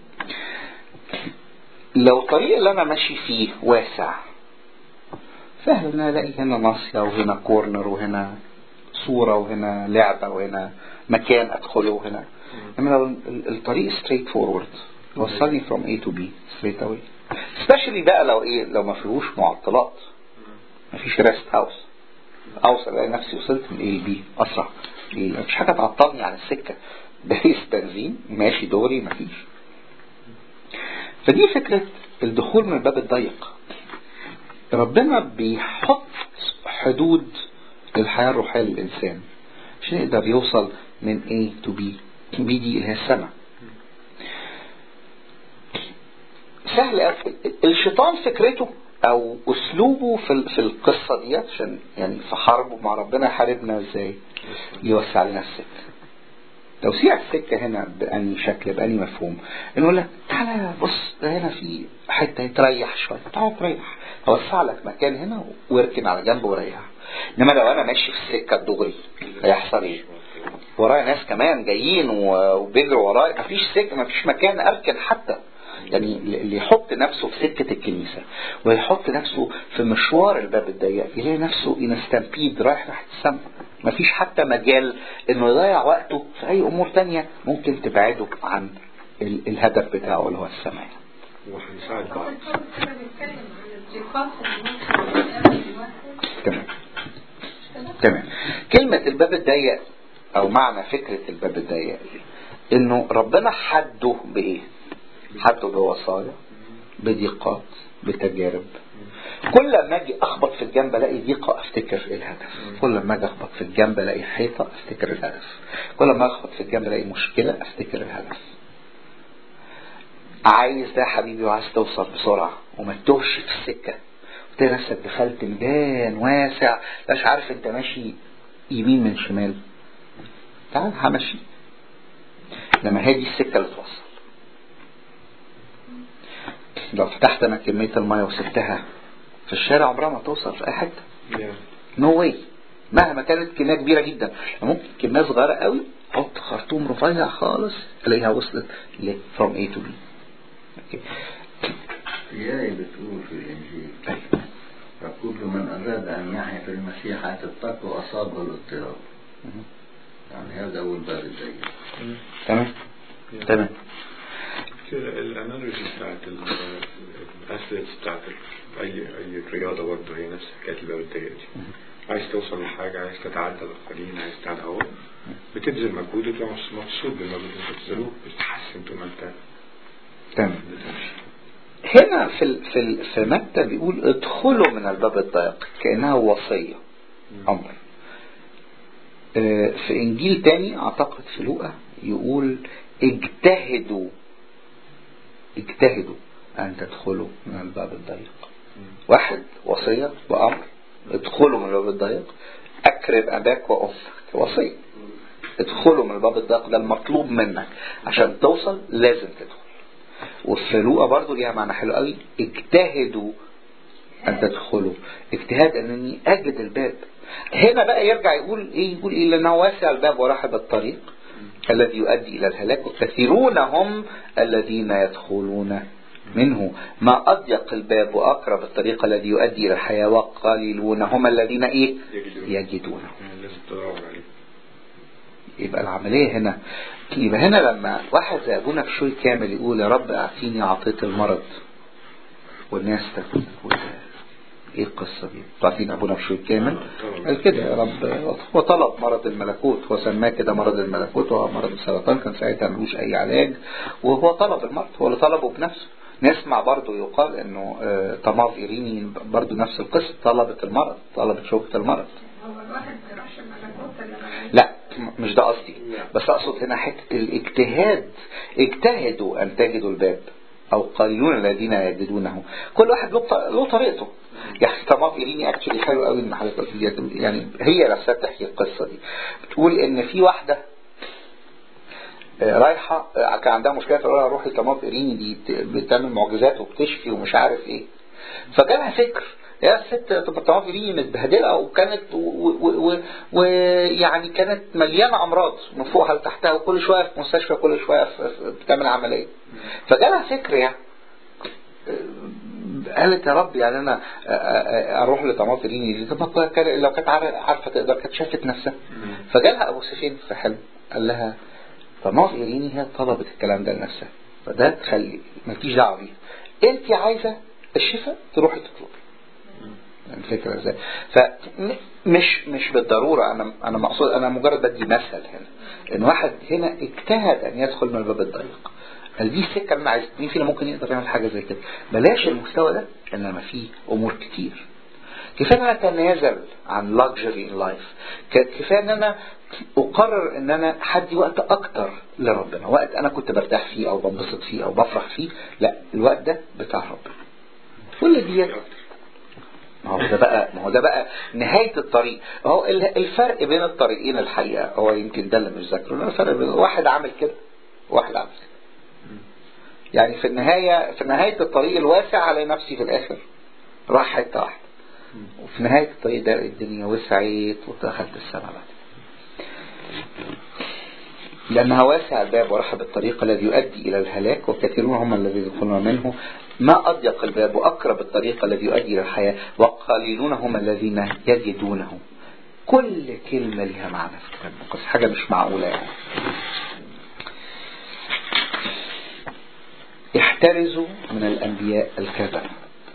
[SPEAKER 1] لو الطريق اللي انا ماشي فيه واسع سهل ان انا الاقي هنا ناصيه وهنا كورنر وهنا صوره وهنا لعبه وهنا مكان ادخله وهنا انما لو ال- الطريق ستريت فورورد يوصلني from A to B straight away especially بقى لو ايه لو ما فيهوش معطلات ما فيش ريست هاوس اوصل الاقي نفسي وصلت من A ل B اسرع ليه؟ مفيش حاجه تعطلني عن السكه دايس بنزين ماشي دوري مفيش فدي فكره الدخول من الباب الضيق ربنا بيحط حدود للحياه الروحيه للانسان عشان يقدر يوصل من A to B B دي اللي هي السماء سهل أوي. الشيطان فكرته او اسلوبه في ال- في القصه ديت عشان يعني في حربه مع ربنا يحاربنا ازاي؟ يوسع لنا السكه. توسيع السكه هنا بأني شكل بأني مفهوم انه يقول لك تعالى بص ده هنا في حته تريح شويه تعالى تريح اوسع لك مكان هنا واركن على جنب وريح انما لو انا ماشي في السكه الدغري هيحصل ايه؟ ورايا ناس كمان جايين و- وبيجروا ورايا مفيش سكه مفيش مكان اركن حتى يعني اللي يحط نفسه في سكة الكنيسة ويحط نفسه في مشوار الباب الضيق يلاقي نفسه ينستمبيد رايح ناحية السماء مفيش حتى مجال انه يضيع وقته في اي امور تانية ممكن تبعده عن ال- الهدف بتاعه اللي هو السماء
[SPEAKER 2] وهنساعد بعض
[SPEAKER 3] أول حاجة كده بيتكلم عن الضيقات اللي ممكن تقابل الواحد
[SPEAKER 1] تمام تمام كلمة الباب الضيق او معنى فكرة الباب الضيق انه ربنا حده بايه حده بوصايا بضيقات بتجارب كل ما اجي اخبط في الجنب الاقي ضيقه افتكر الهدف كل ما اجي اخبط في الجنب الاقي حيطه افتكر الهدف كل ما اخبط في الجنب الاقي مشكله افتكر الهدف عايز ده يا حبيبي وعايز توصل بسرعه وما تتوهش في السكه وتلاقي نفسك دخلت ميدان واسع مش عارف انت ماشي يمين من شمال تعال همشي لما هي دي السكه اللي توصل لو فتحت انا كمية المية وسبتها في الشارع عمرها ما توصل في اي حتة
[SPEAKER 2] Yeah.
[SPEAKER 1] نو واي مهما كانت كمية كبيرة جدا ممكن كمية صغيرة قوي حط خرطوم رفيع خالص تلاقيها وصلت ل from A to B أوكي.
[SPEAKER 4] في آية بتقول في الإنجيل فكل من أراد أن يحيا في المسيح حياة التقوى أصابه الاضطراب يعني هذا هو الباب الضيق
[SPEAKER 1] تمام تمام
[SPEAKER 2] كده الانالوجي بتاعت الاثليتس بتاعت ال- اي اي رياضه برضه هي نفس حكايه الباب الضيق دي عايز توصل لحاجه عايز تتعدى الاخرين عايز تعدى اهو بتبذل مجهود وتبقى مبسوط بالمجهود اللي انت بتبذله بتتحسن طول ما انت
[SPEAKER 1] تمام
[SPEAKER 2] بتمشي
[SPEAKER 1] هنا في ال في ال في متى بيقول ادخلوا من الباب الضيق كأنها وصية أمر آه، في إنجيل تاني أعتقد في لوقا يقول اجتهدوا اجتهدوا أن تدخلوا من الباب الضيق واحد وصية وأمر ادخلوا من الباب الضيق أكرم أباك وأمك وصية ادخلوا من الباب الضيق ده المطلوب منك عشان توصل لازم تدخل وفي لوقا برضه ليها معنى حلو قوي اجتهدوا ان تدخلوا اجتهاد انني اجد الباب هنا بقى يرجع يقول ايه يقول ايه لانه واسع الباب ورحب الطريق الذي يؤدي الى الهلاك وكثيرون هم الذين يدخلون منه ما اضيق الباب واقرب الطريق الذي يؤدي الى الحياه وقليلون هم الذين ايه
[SPEAKER 2] يجدون.
[SPEAKER 1] يجدونه
[SPEAKER 2] يعني لازم تدور عليه
[SPEAKER 1] يبقى العملية هنا يبقى هنا لما واحد زي أبونا بشوي كامل يقول يا رب أعطيني عطية المرض والناس تقول تقول ايه القصة دي تعرفين أبونا بشوي كامل قال كده يا رب هو طلب مرض الملكوت هو سماه كده مرض الملكوت وهو مرض السرطان كان ساعتها ملوش أي علاج وهو طلب المرض هو اللي طلبه بنفسه نسمع برضه يقال انه آه، طماف ايريني برضه نفس القصة طلبت المرض طلبت شوكة المرض
[SPEAKER 3] هو الواحد ما يروحش الملكوت الا لما
[SPEAKER 1] لا م- مش ده قصدي بس اقصد هنا حته الاجتهاد اجتهدوا ان تجدوا الباب او قليلون الذين يجدونه كل واحد له ط- له طريقته يعني طماف ايريني اكشلي حلو قوي ان حضرتك قلت دي. يعني هي نفسها بتحكي القصه دي بتقول ان في واحده آه، رايحه آه، كان عندها مشكله فقالوا لها روحي طماف ايريني دي بت- بتعمل معجزات وبتشفي ومش عارف ايه فجالها فكر يا الست طماف ايريني متبهدله وكانت ويعني كانت مليانه امراض من فوقها لتحتها وكل شويه في مستشفى كل شويه في في- بتعمل عمليه فجالها فكر يعني قالت يا رب يعني انا أ- أ- اروح لطماط ريني دي طب ما كان- لو كانت عار- عارفه تقدر كانت شافت نفسها فجالها ابو سفين في حلم قال لها طماط ريني هي طلبت الكلام ده لنفسها فده تخلي مالكيش دعوه بيه انت عايزه الشفاء تروحي تطلبي الفكره ازاي فمش مش بالضروره انا انا مقصود انا مجرد بدي مثل هنا ان واحد هنا اجتهد ان يدخل من الباب الضيق قال دي السكه اللي انا عايز مين فينا ممكن يقدر يعمل حاجه زي كده بلاش المستوى ده انما فيه امور كتير كفايه ان انا اتنازل عن luxury in life ك- كفايه ان انا اقرر ان انا حدي وقت اكتر لربنا وقت انا كنت برتاح فيه او بنبسط فيه او بفرح فيه لا الوقت ده بتاع ربنا كل دي ما هو ده بقى ما هو ده بقى نهاية الطريق هو ال- الفرق بين الطريقين الحقيقة هو يمكن ده اللي مش ذاكره إنما الفرق بين واحد عامل كده وواحد عامل كده يعني في النهاية في نهاية الطريق الواسع على نفسي في الآخر راح حتة واحدة وفي نهاية الطريق ده الدنيا وسعت ودخلت السماء بعد لأنها واسع الباب ورحب الطريق الذي يؤدي إلى الهلاك وكثيرون هم الذين يدخلون منه ما أضيق الباب وأقرب الطريق الذي يؤدي إلى الحياة وقليلون هم الذين يجدونه كل كلمة لها معنى في الكتاب المقدس حاجة مش معقولة يعني احترزوا من الأنبياء الكذبة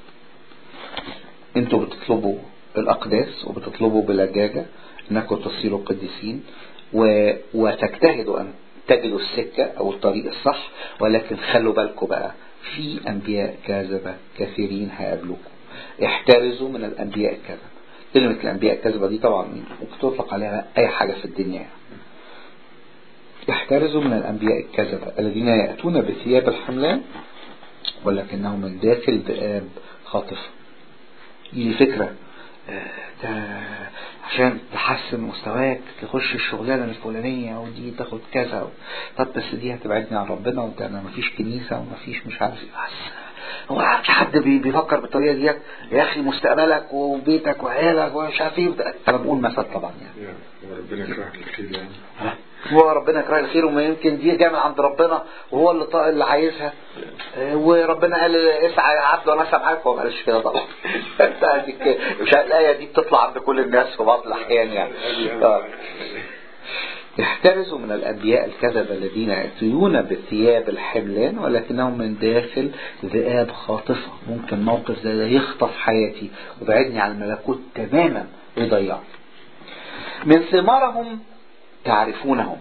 [SPEAKER 1] انتوا بتطلبوا الأقداس وبتطلبوا بلجاجة انكم تصيروا قديسين و... وتجتهدوا أن تجدوا السكة أو الطريق الصح ولكن خلوا بالكم بقى في أنبياء كاذبة كثيرين هيقابلوكم احترزوا من الأنبياء الكذبة كلمة الأنبياء الكذبة دي طبعا ممكن تطلق عليها أي حاجة في الدنيا يعني. احترزوا من الأنبياء الكذبة الذين يأتون بثياب الحملان ولكنهم من داخل ذئاب خاطفة دي فكرة آه، ده عشان تحسن مستواك تخش الشغلانة الفلانية ودي تاخد كذا طب بس دي هتبعدني عن ربنا وده انا مفيش كنيسة ومفيش مش عارف ايه بس هو في حد بي- بيفكر بالطريقه ديت يا اخي مستقبلك وبيتك وعيالك ومش عارف ايه وبتاع. انا بقول مثل طبعا يعني
[SPEAKER 2] يعني وربنا يكرهك الخير يعني
[SPEAKER 1] هو ربنا يكره الخير وما يمكن دي جايه من عند ربنا وهو اللي طا- اللي عايزها آه، وربنا قال اسعى يا عبد وانا اسعى معاك هو ما قالش كده طبعا انت هديك- مش الايه دي بتطلع عند كل الناس في بعض الاحيان يعني آه. احترزوا من الأنبياء الكذبة الذين يأتيون بثياب الحملان ولكنهم من داخل ذئاب خاطفة ممكن موقف زي ده يخطف حياتي ويبعدني عن الملكوت تماما ويضيعني من ثمارهم تعرفونهم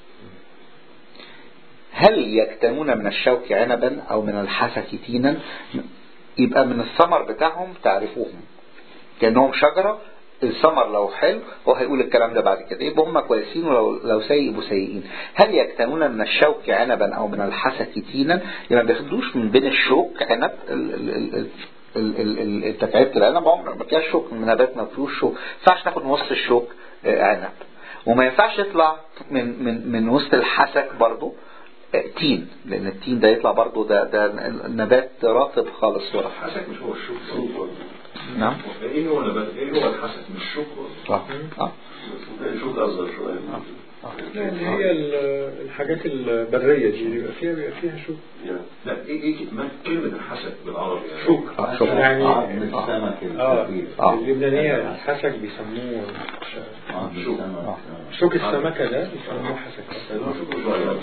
[SPEAKER 1] هل يكتنون من الشوك عنبا أو من الحسك تينا يبقى من الثمر بتاعهم تعرفوهم كأنهم شجرة الثمر لو حلو هو هيقول الكلام ده بعد كده يبقى هم كويسين ولو لو سيء يبقوا سيئين هل يكتنون من الشوك عنبا او من الحسك تينا يعني ما بياخدوش من بين الشوك عنب ال- ال- ال- ال- ال- ال- انت تعبت العنب عمر ما فيهاش شوك من نبات ما فيهوش شوك ما ينفعش ناخد من وسط الشوك آه، عنب وما ينفعش يطلع من من من وسط الحسك برضه آه، تين لان التين ده يطلع برضه ده ده نبات رطب خالص ورا
[SPEAKER 5] الحسك مش هو الشوك صوت
[SPEAKER 1] نعم
[SPEAKER 5] ايه هو نبات ايه هو الحسك مش الشوك
[SPEAKER 1] اه اه
[SPEAKER 5] الشوك اصغر شويه
[SPEAKER 2] يعني هي ال- الحاجات البرية دي بيبقى فيها بيبقى فيها شوك
[SPEAKER 5] يعني لا ايه ايه ما كلمه الحسك بالعربي يعني
[SPEAKER 2] شوك
[SPEAKER 1] آه، شوك.
[SPEAKER 2] يعني
[SPEAKER 4] عظم السمك
[SPEAKER 2] اه
[SPEAKER 4] الخفيف
[SPEAKER 1] آه.
[SPEAKER 2] اللبنانية الحسك بيسموه
[SPEAKER 4] عظم
[SPEAKER 5] شوك.
[SPEAKER 4] السمك
[SPEAKER 1] آه.
[SPEAKER 2] شوك السمكة ده بيسموه حسك
[SPEAKER 5] هو شوك شويه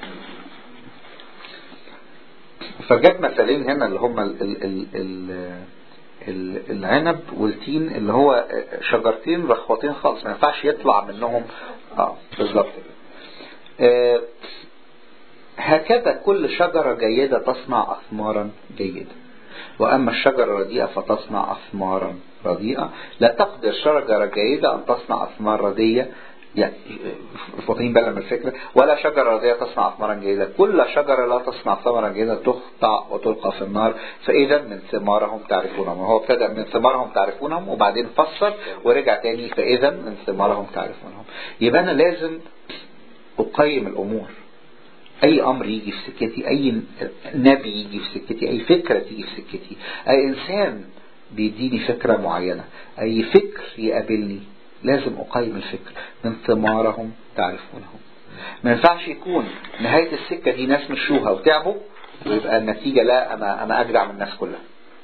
[SPEAKER 1] فجاب مثالين هنا اللي هم ال ال ال ال ال العنب والتين اللي هو شجرتين رخوتين خالص ما ينفعش يطلع منهم اه بالظبط كده. آه هكذا كل شجرة جيدة تصنع أثمارا جيدة وأما الشجرة الرديئة فتصنع أثمارا رديئة لا تقدر شجرة جيدة أن تصنع أثمار رديئة يعني واخدين بالنا من الفكرة ولا شجرة رديئة تصنع أثمارا جيدة كل شجرة لا تصنع ثمرا جيدا تقطع وتلقى في النار فإذا من ثمارهم تعرفونهم هو ابتدأ من ثمارهم تعرفونهم وبعدين فسر ورجع تاني فإذا من ثمارهم تعرفونهم يبقى أنا لازم أقيم الأمور اي امر يجي في سكتي اي نبي يجي في سكتي اي فكرة تيجي في سكتي اي انسان بيديني فكرة معينة اي فكر يقابلني لازم اقيم الفكر من ثمارهم تعرفونهم ما ينفعش يكون نهاية السكة دي ناس مشوها وتعبوا ويبقى النتيجة لا انا انا اجدع من الناس كلها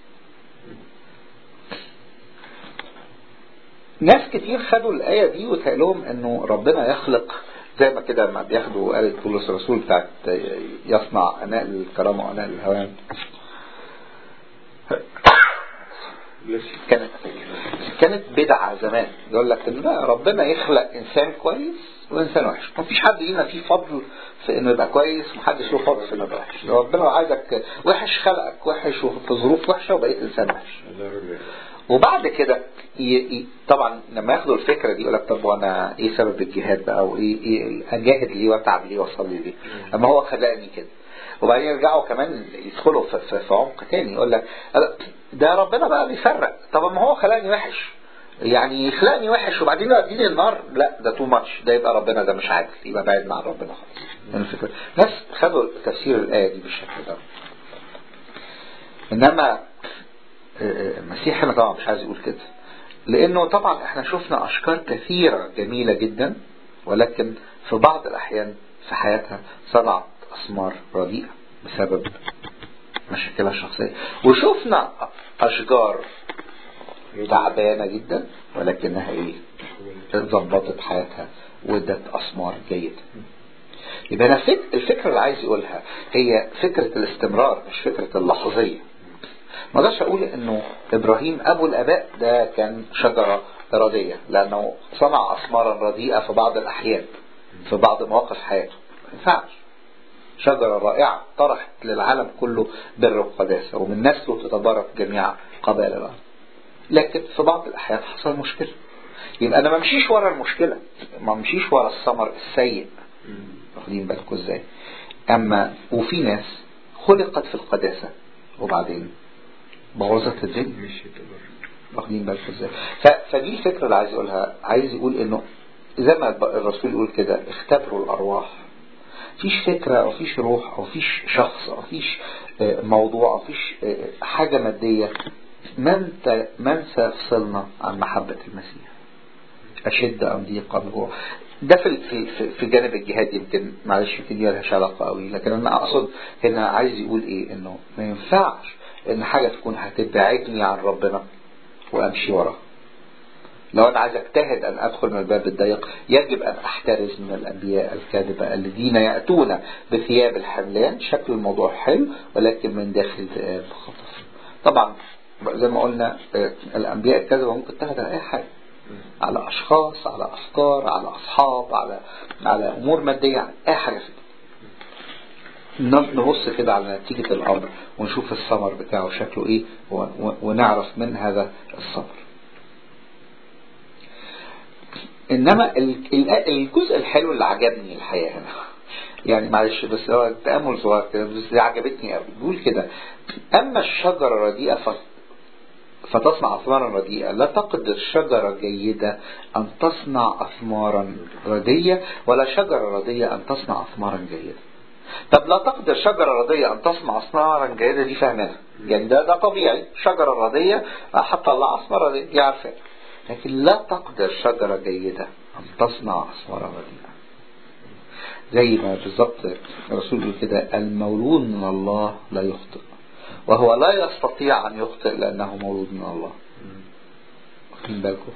[SPEAKER 1] ناس كتير خدوا الآية دي وتقال لهم انه ربنا يخلق زي ما كده لما بياخدوا آية بولس الرسول بتاعت يصنع أناء الكرامة وأناء الهوان كانت كانت بدعة زمان يقول لك ان لا ربنا يخلق انسان كويس وانسان وحش ما فيش حد لينا فيه فضل في انه يبقى كويس ومحدش له فضل في انه يبقى وحش لو ربنا عايزك وحش خلقك وحش وفي ظروف وحشة وبقيت انسان وحش وبعد كده ي... ي... طبعا لما ياخدوا الفكره دي يقول لك طب وانا ايه سبب الجهاد بقى وايه ايه اجاهد ليه واتعب ليه واصلي ليه اما هو خلقني كده وبعدين يرجعوا كمان يدخلوا في, في, في عمق تاني يقول لك ده ربنا بقى بيفرق طب ما هو خلقني وحش يعني يخلقني وحش وبعدين يوديني النار لا ده تو ماتش ده يبقى ربنا ده مش عادل يبقى بعيد عن ربنا خالص يعني الفكره ناس خدوا تفسير الايه دي بالشكل ده انما المسيح هنا طبعا مش عايز يقول كده لانه طبعا احنا شفنا اشكال كثيرة جميلة جدا ولكن في بعض الاحيان في حياتها صنعت اثمار رديئة بسبب مشاكلها الشخصية وشفنا اشجار تعبانة جدا ولكنها ايه ظبطت حياتها وادت اثمار جيدة يبقى انا الفكرة اللي عايز يقولها هي فكرة الاستمرار مش فكرة اللحظية ما اقدرش اقول انه ابراهيم ابو الاباء ده كان شجرة ردية لانه صنع اثمارا رديئة في بعض الاحيان في بعض مواقف حياته ما ينفعش شجرة رائعة طرحت للعالم كله بر وقداسة ومن نسله تتبارك جميع قبائل الارض لكن في بعض الاحيان حصل مشكلة يبقى انا ما امشيش ورا المشكلة ما امشيش ورا الثمر السيء واخدين بالكم ازاي اما وفي ناس خلقت في القداسة وبعدين بوظت الدنيا واخدين بالكم ازاي فدي الفكره اللي عايز يقولها عايز يقول انه زي ما الرسول يقول كده اختبروا الارواح مفيش فكرة أو فيش روح أو فيش شخص أو فيش آه، موضوع أو فيش آه، حاجة مادية من ت- من سيفصلنا عن محبة المسيح أشد أم ضيق أم جوع ده في في في- في جانب الجهاد يمكن معلش يمكن دي ملهاش علاقة قوي لكن أنا أقصد هنا عايز يقول إيه إنه ما ينفعش إن حاجة تكون هتبعدني عن ربنا وأمشي وراها لو أنا عايز أجتهد أن أدخل من الباب الضيق يجب أن أحترز من الأنبياء الكاذبة الذين يأتون بثياب الحملان شكل الموضوع حلو ولكن من داخل ذئاب خطف طبعا زي ما قلنا آه، الأنبياء الكاذبة ممكن تاخد على أي حاجة على أشخاص على أفكار على أصحاب على على أمور مادية على أي حاجة في نبص كده على نتيجة الأمر ونشوف الثمر بتاعه شكله إيه و- و- ونعرف من هذا الثمر إنما ال- ال- الجزء الحلو اللي عجبني الحقيقة هنا يعني معلش بس هو تأمل صغير كده بس دي عجبتني قوي بيقول كده أما الشجرة الرديئة ف- فتصنع أثمارا رديئة لا تقدر شجرة جيدة أن تصنع أثمارا ردية ولا شجرة ردية أن تصنع أثمارا جيدة طب لا تقدر شجرة رضية أن تصنع أثمارا جيدة دي فاهمينها يعني ده ده طبيعي شجرة رضية هتطلع أثمار رضية دي عارفة لكن لا تقدر شجرة جيدة أن تصنع أثمارا رديئة زي ما بالظبط الرسول بيقول كده المولود من الله لا يخطئ وهو لا يستطيع أن يخطئ لأنه مولود من الله واخدين بالكم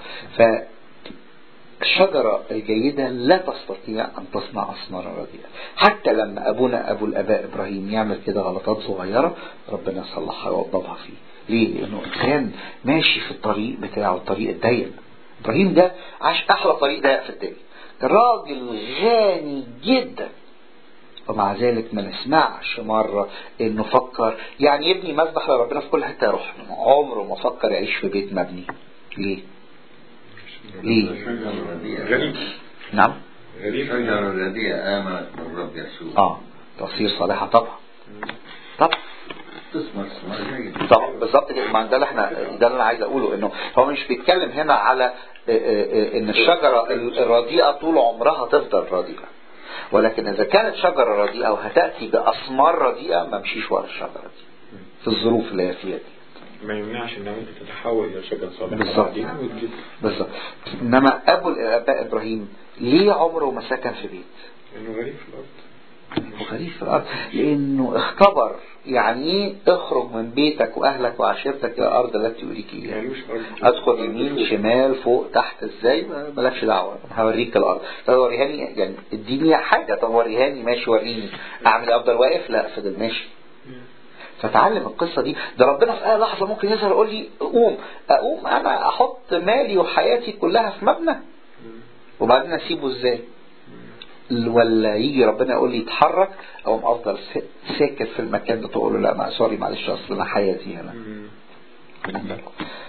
[SPEAKER 1] فالشجرة الجيدة لا تستطيع أن تصنع أثمارا رديئة حتى لما أبونا أبو الآباء إبراهيم يعمل كده غلطات صغيرة ربنا صلحها ووضبها فيه ليه؟ لأنه إنسان ماشي في الطريق بتاعه الطريق الضيق إبراهيم ده عاش أحلى طريق ضيق في الدنيا راجل غني جدا ومع ذلك ما نسمعش مرة انه فكر يعني يبني مذبح لربنا في كل حتة يروح عمره ما فكر يعيش في بيت مبني ليه؟ ليه؟
[SPEAKER 4] الشجرة الرديئة
[SPEAKER 2] غريب
[SPEAKER 1] نعم
[SPEAKER 2] غريب
[SPEAKER 4] الشجرة الرديئة آمنت بالرب يسوع
[SPEAKER 1] اه تصير صالحة طبعا طبعا
[SPEAKER 4] تثمر ثمار جيد
[SPEAKER 1] طبعا بالظبط كده ما ده اللي احنا ده اللي انا عايز اقوله انه هو مش بيتكلم هنا على اه، اه، اه، ان الشجره الرديئه طول عمرها تفضل رديئه ولكن اذا كانت شجره رديئه وهتاتي باثمار رديئه ما امشيش ورا الشجره دي في الظروف اللي هي فيها دي
[SPEAKER 2] ما يمنعش انها ممكن تتحول الى شجره صالحه
[SPEAKER 1] بالظبط.
[SPEAKER 2] بعدين وتجيب
[SPEAKER 1] بالظبط انما ابو الاباء ابراهيم ليه عمره ما سكن في بيت
[SPEAKER 2] انه غريب في الارض
[SPEAKER 1] غريب في الارض لانه اختبر يعني ايه اخرج من بيتك واهلك وعشيرتك الى الارض التي اريك اياها
[SPEAKER 2] ملوش ارض
[SPEAKER 1] ادخل يمين شمال فوق تحت ازاي ما- مالكش دعوه أنا هوريك الارض طب وريهاني يعني اديني حاجه طب وريهاني ماشي وريني اعمل إيه؟ افضل واقف لا فضل ماشي فتعلم القصه دي ده ربنا في اي لحظه ممكن يظهر يقول لي قوم اقوم انا احط مالي وحياتي كلها في مبنى وبعدين اسيبه ازاي ولا يجي ربنا يقول لي اتحرك او افضل س- ساكت في المكان ده تقول له لا ما سوري معلش اصل انا حياتي هنا
[SPEAKER 2] مم.
[SPEAKER 1] خدين بالكم.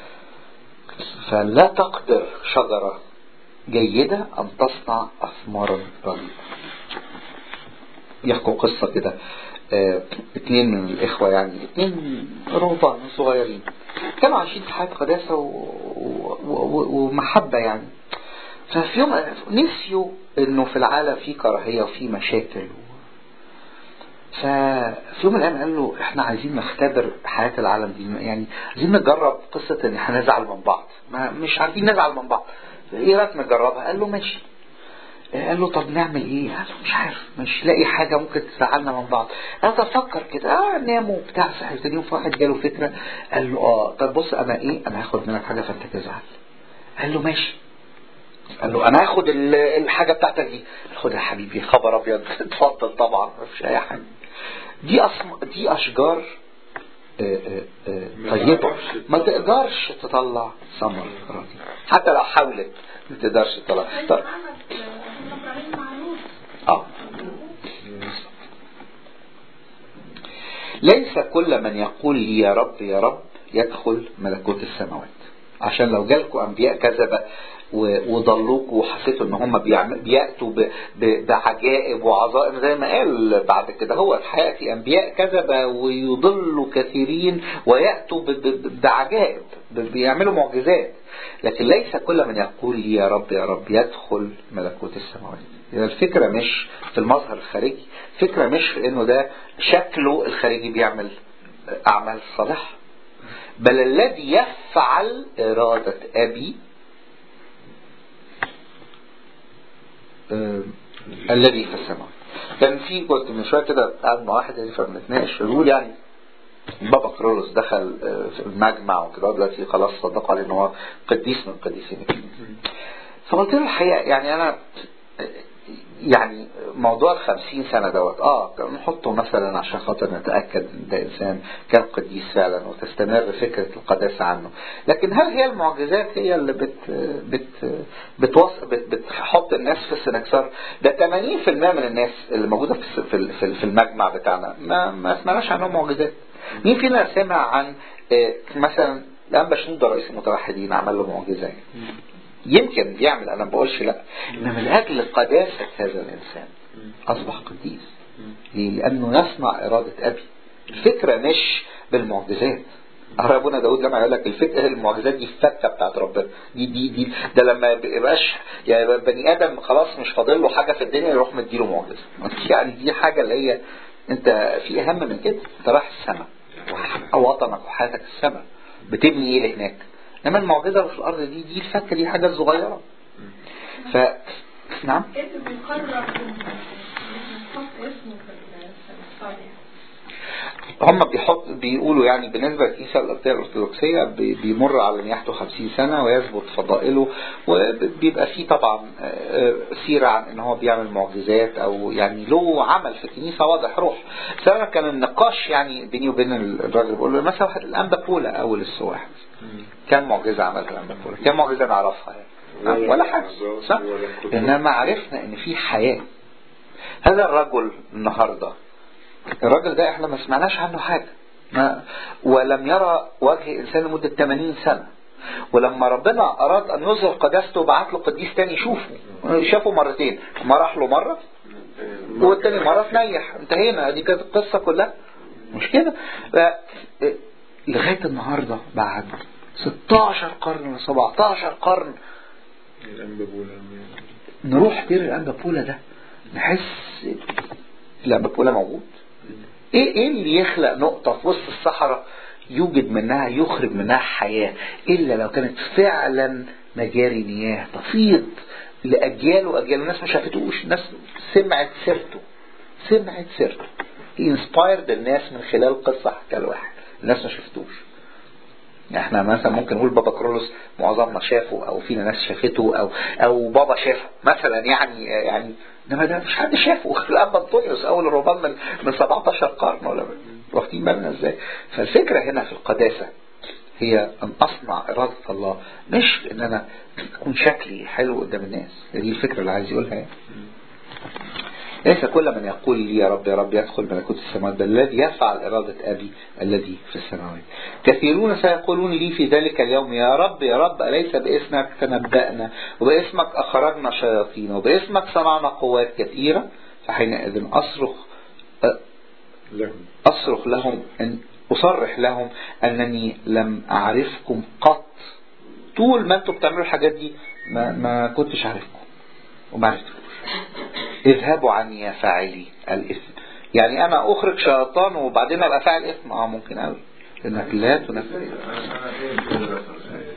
[SPEAKER 1] فلا تقدر شجرة جيدة أن تصنع أثمارا رديئة يحكوا قصة كده آه، اتنين من الإخوة يعني اتنين رهبان صغيرين كانوا عايشين في حياة قداسة و... و... و... ومحبة يعني ففي يوم نسيوا انه في العالم في كراهية وفي مشاكل ففي يوم من الايام قال له احنا عايزين نختبر حياة العالم دي يعني عايزين نجرب قصة ان احنا نزعل من بعض ما مش عارفين نزعل من بعض ايه رايك نجربها قال له ماشي قال له طب نعمل ايه قال له مش عارف مش لاقي حاجة ممكن تزعلنا من بعض قال طب فكر كده اه ناموا بتاع صحي تاني يوم في واحد جاله فكرة قال له اه طب بص انا ايه انا هاخد منك حاجة فانت تزعل قال له ماشي قال له انا هاخد ال- الحاجه بتاعتك دي خد يا حبيبي خبر ابيض اتفضل طبعا ما فيش اي حاجه دي أصم... دي اشجار آه، آه، آه،
[SPEAKER 2] ما
[SPEAKER 1] طيبه
[SPEAKER 2] تعرفش
[SPEAKER 1] ما تقدرش تطلع ثمر راضي حتى لو حاولت ما تقدرش تطلع
[SPEAKER 3] زي
[SPEAKER 1] طب
[SPEAKER 3] ما عملت أبونا إبراهيم مع لوط
[SPEAKER 1] اه ليس كل من يقول لي يا رب يا رب يدخل ملكوت السماوات عشان لو جالكم انبياء كذبة و- وضلوكوا وحسيتوا ان هم بيعم- بياتوا ب- ب- بعجائب وعظائم زي ما قال بعد كده هو حياتي انبياء كذبه ويضلوا كثيرين وياتوا ب- ب- بعجائب ب- بيعملوا معجزات لكن ليس كل من يقول لي يا رب يا رب يدخل ملكوت السماوات يعني الفكرة مش في المظهر الخارجي الفكرة مش في انه ده شكله الخارجي بيعمل اعمال صالحة بل الذي يفعل إرادة أبي آه، الذي في السماء كان في كنت من شويه كده قاعد مع واحد يعني فبنتناقش بيقول يعني بابا كرولوس دخل آه، في المجمع وكده دلوقتي خلاص صدقوا عليه ان هو قديس من قديسين الكنيسه فقلت له الحقيقه يعني انا يعني موضوع الخمسين سنة دوت اه نحطه مثلا عشان خاطر نتأكد ان ده انسان كان قديس فعلا وتستمر فكرة القداسة عنه لكن هل هي المعجزات هي اللي بت بت بتوص بت بتحط الناس في السنكسار ده 80% من الناس اللي موجودة في الس- في ال- في ال- في المجمع بتاعنا ما ما سمعناش عنهم معجزات مين فينا سمع عن آه، مثلا الأنبا شنودة رئيس المتوحدين عمل له معجزة يمكن يعمل انا ما بقولش لا انما لاجل قداسه هذا الانسان اصبح قديس ليه؟ لانه يصنع اراده ابي الفكره مش بالمعجزات أرى ابونا داود لما يقول لك الفكره المعجزات دي الفكه بتاعت ربنا دي دي دي ده لما يبقاش يعني يبقى بني ادم خلاص مش فاضل له حاجه في الدنيا يروح مديله معجزه يعني دي حاجه اللي هي انت في اهم من كده انت رايح السماء وطنك وحياتك السماء بتبني ايه اللي هناك انما المعجزه اللي في الارض دي دي الفكه دي حاجه صغيره ف نعم
[SPEAKER 3] ايه اللي بيقرر نحط اسمه في الصالح
[SPEAKER 1] هم بيحط بيقولوا يعني بالنسبة للكنيسة الأرضية الأرثوذكسية بي- بيمر على نياحته 50 سنة ويثبت فضائله وبيبقى فيه طبعا آه، سيرة عن ان هو بيعمل معجزات او يعني له عمل في الكنيسة واضح روح بس انا كان النقاش يعني بيني وبين الراجل بقول له مثلا واحد الانبا بولا اول السواح كان معجزة عملها الانبا بولا كان معجزة نعرفها يعني
[SPEAKER 2] ولا
[SPEAKER 1] ولا حاجة صح
[SPEAKER 2] ولا كتب.
[SPEAKER 1] انما عرفنا ان في حياة هذا الرجل النهارده الراجل ده احنا ما سمعناش عنه حاجة ما ولم يرى وجه انسان لمدة 80 سنة ولما ربنا اراد ان يظهر قداسته بعت له قديس تاني يشوفه شافه مرتين ما راح له مرة والتاني مرة تنيح انتهينا دي كانت القصة كلها مش كده ف- لغاية النهاردة بعد 16 قرن ولا 17 قرن
[SPEAKER 2] الأنبا بولا
[SPEAKER 1] نروح دير الانبا بولا ده نحس الانبا بولا موجود ايه ايه اللي يخلق نقطة في وسط الصحراء يوجد منها يخرج منها حياة الا لو كانت فعلا مجاري مياه تفيض لاجيال واجيال الناس ما شافتوش الناس سمعت سيرته سمعت سيرته انسبايرد الناس من خلال قصة حكى الواحد الناس ما شافتوش احنا مثلا ممكن نقول بابا كرولوس معظمنا شافه او فينا ناس شافته او او بابا شافه مثلا يعني يعني انما ده مش حد شافه الاب انطونيوس اول الرهبان من من 17 قرن ولا واخدين بالنا ازاي فالفكره هنا في القداسه هي ان اصنع اراده الله مش ان انا اكون شكلي حلو قدام الناس دي الفكره اللي عايز يقولها يعني ليس كل من يقول لي يا رب يا رب يدخل ملكوت السماوات بل الذي يفعل إرادة أبي الذي في السماوات كثيرون سيقولون لي في ذلك اليوم يا رب يا رب أليس باسمك تنبأنا وباسمك أخرجنا شياطين وباسمك صنعنا قوات كثيرة فحينئذ أصرخ
[SPEAKER 2] لهم
[SPEAKER 1] أصرخ لهم أن أصرح لهم أنني لم أعرفكم قط طول ما أنتم بتعملوا الحاجات دي ما, ما كنتش عارفكم وما عرفتكوش اذهبوا عني يا فاعلي الإثم يعني أنا أخرج شيطان وبعدين أبقى فاعل إثم أه ممكن أوي لأنك لا تنفذ
[SPEAKER 5] أنا أنا فاهم كده بس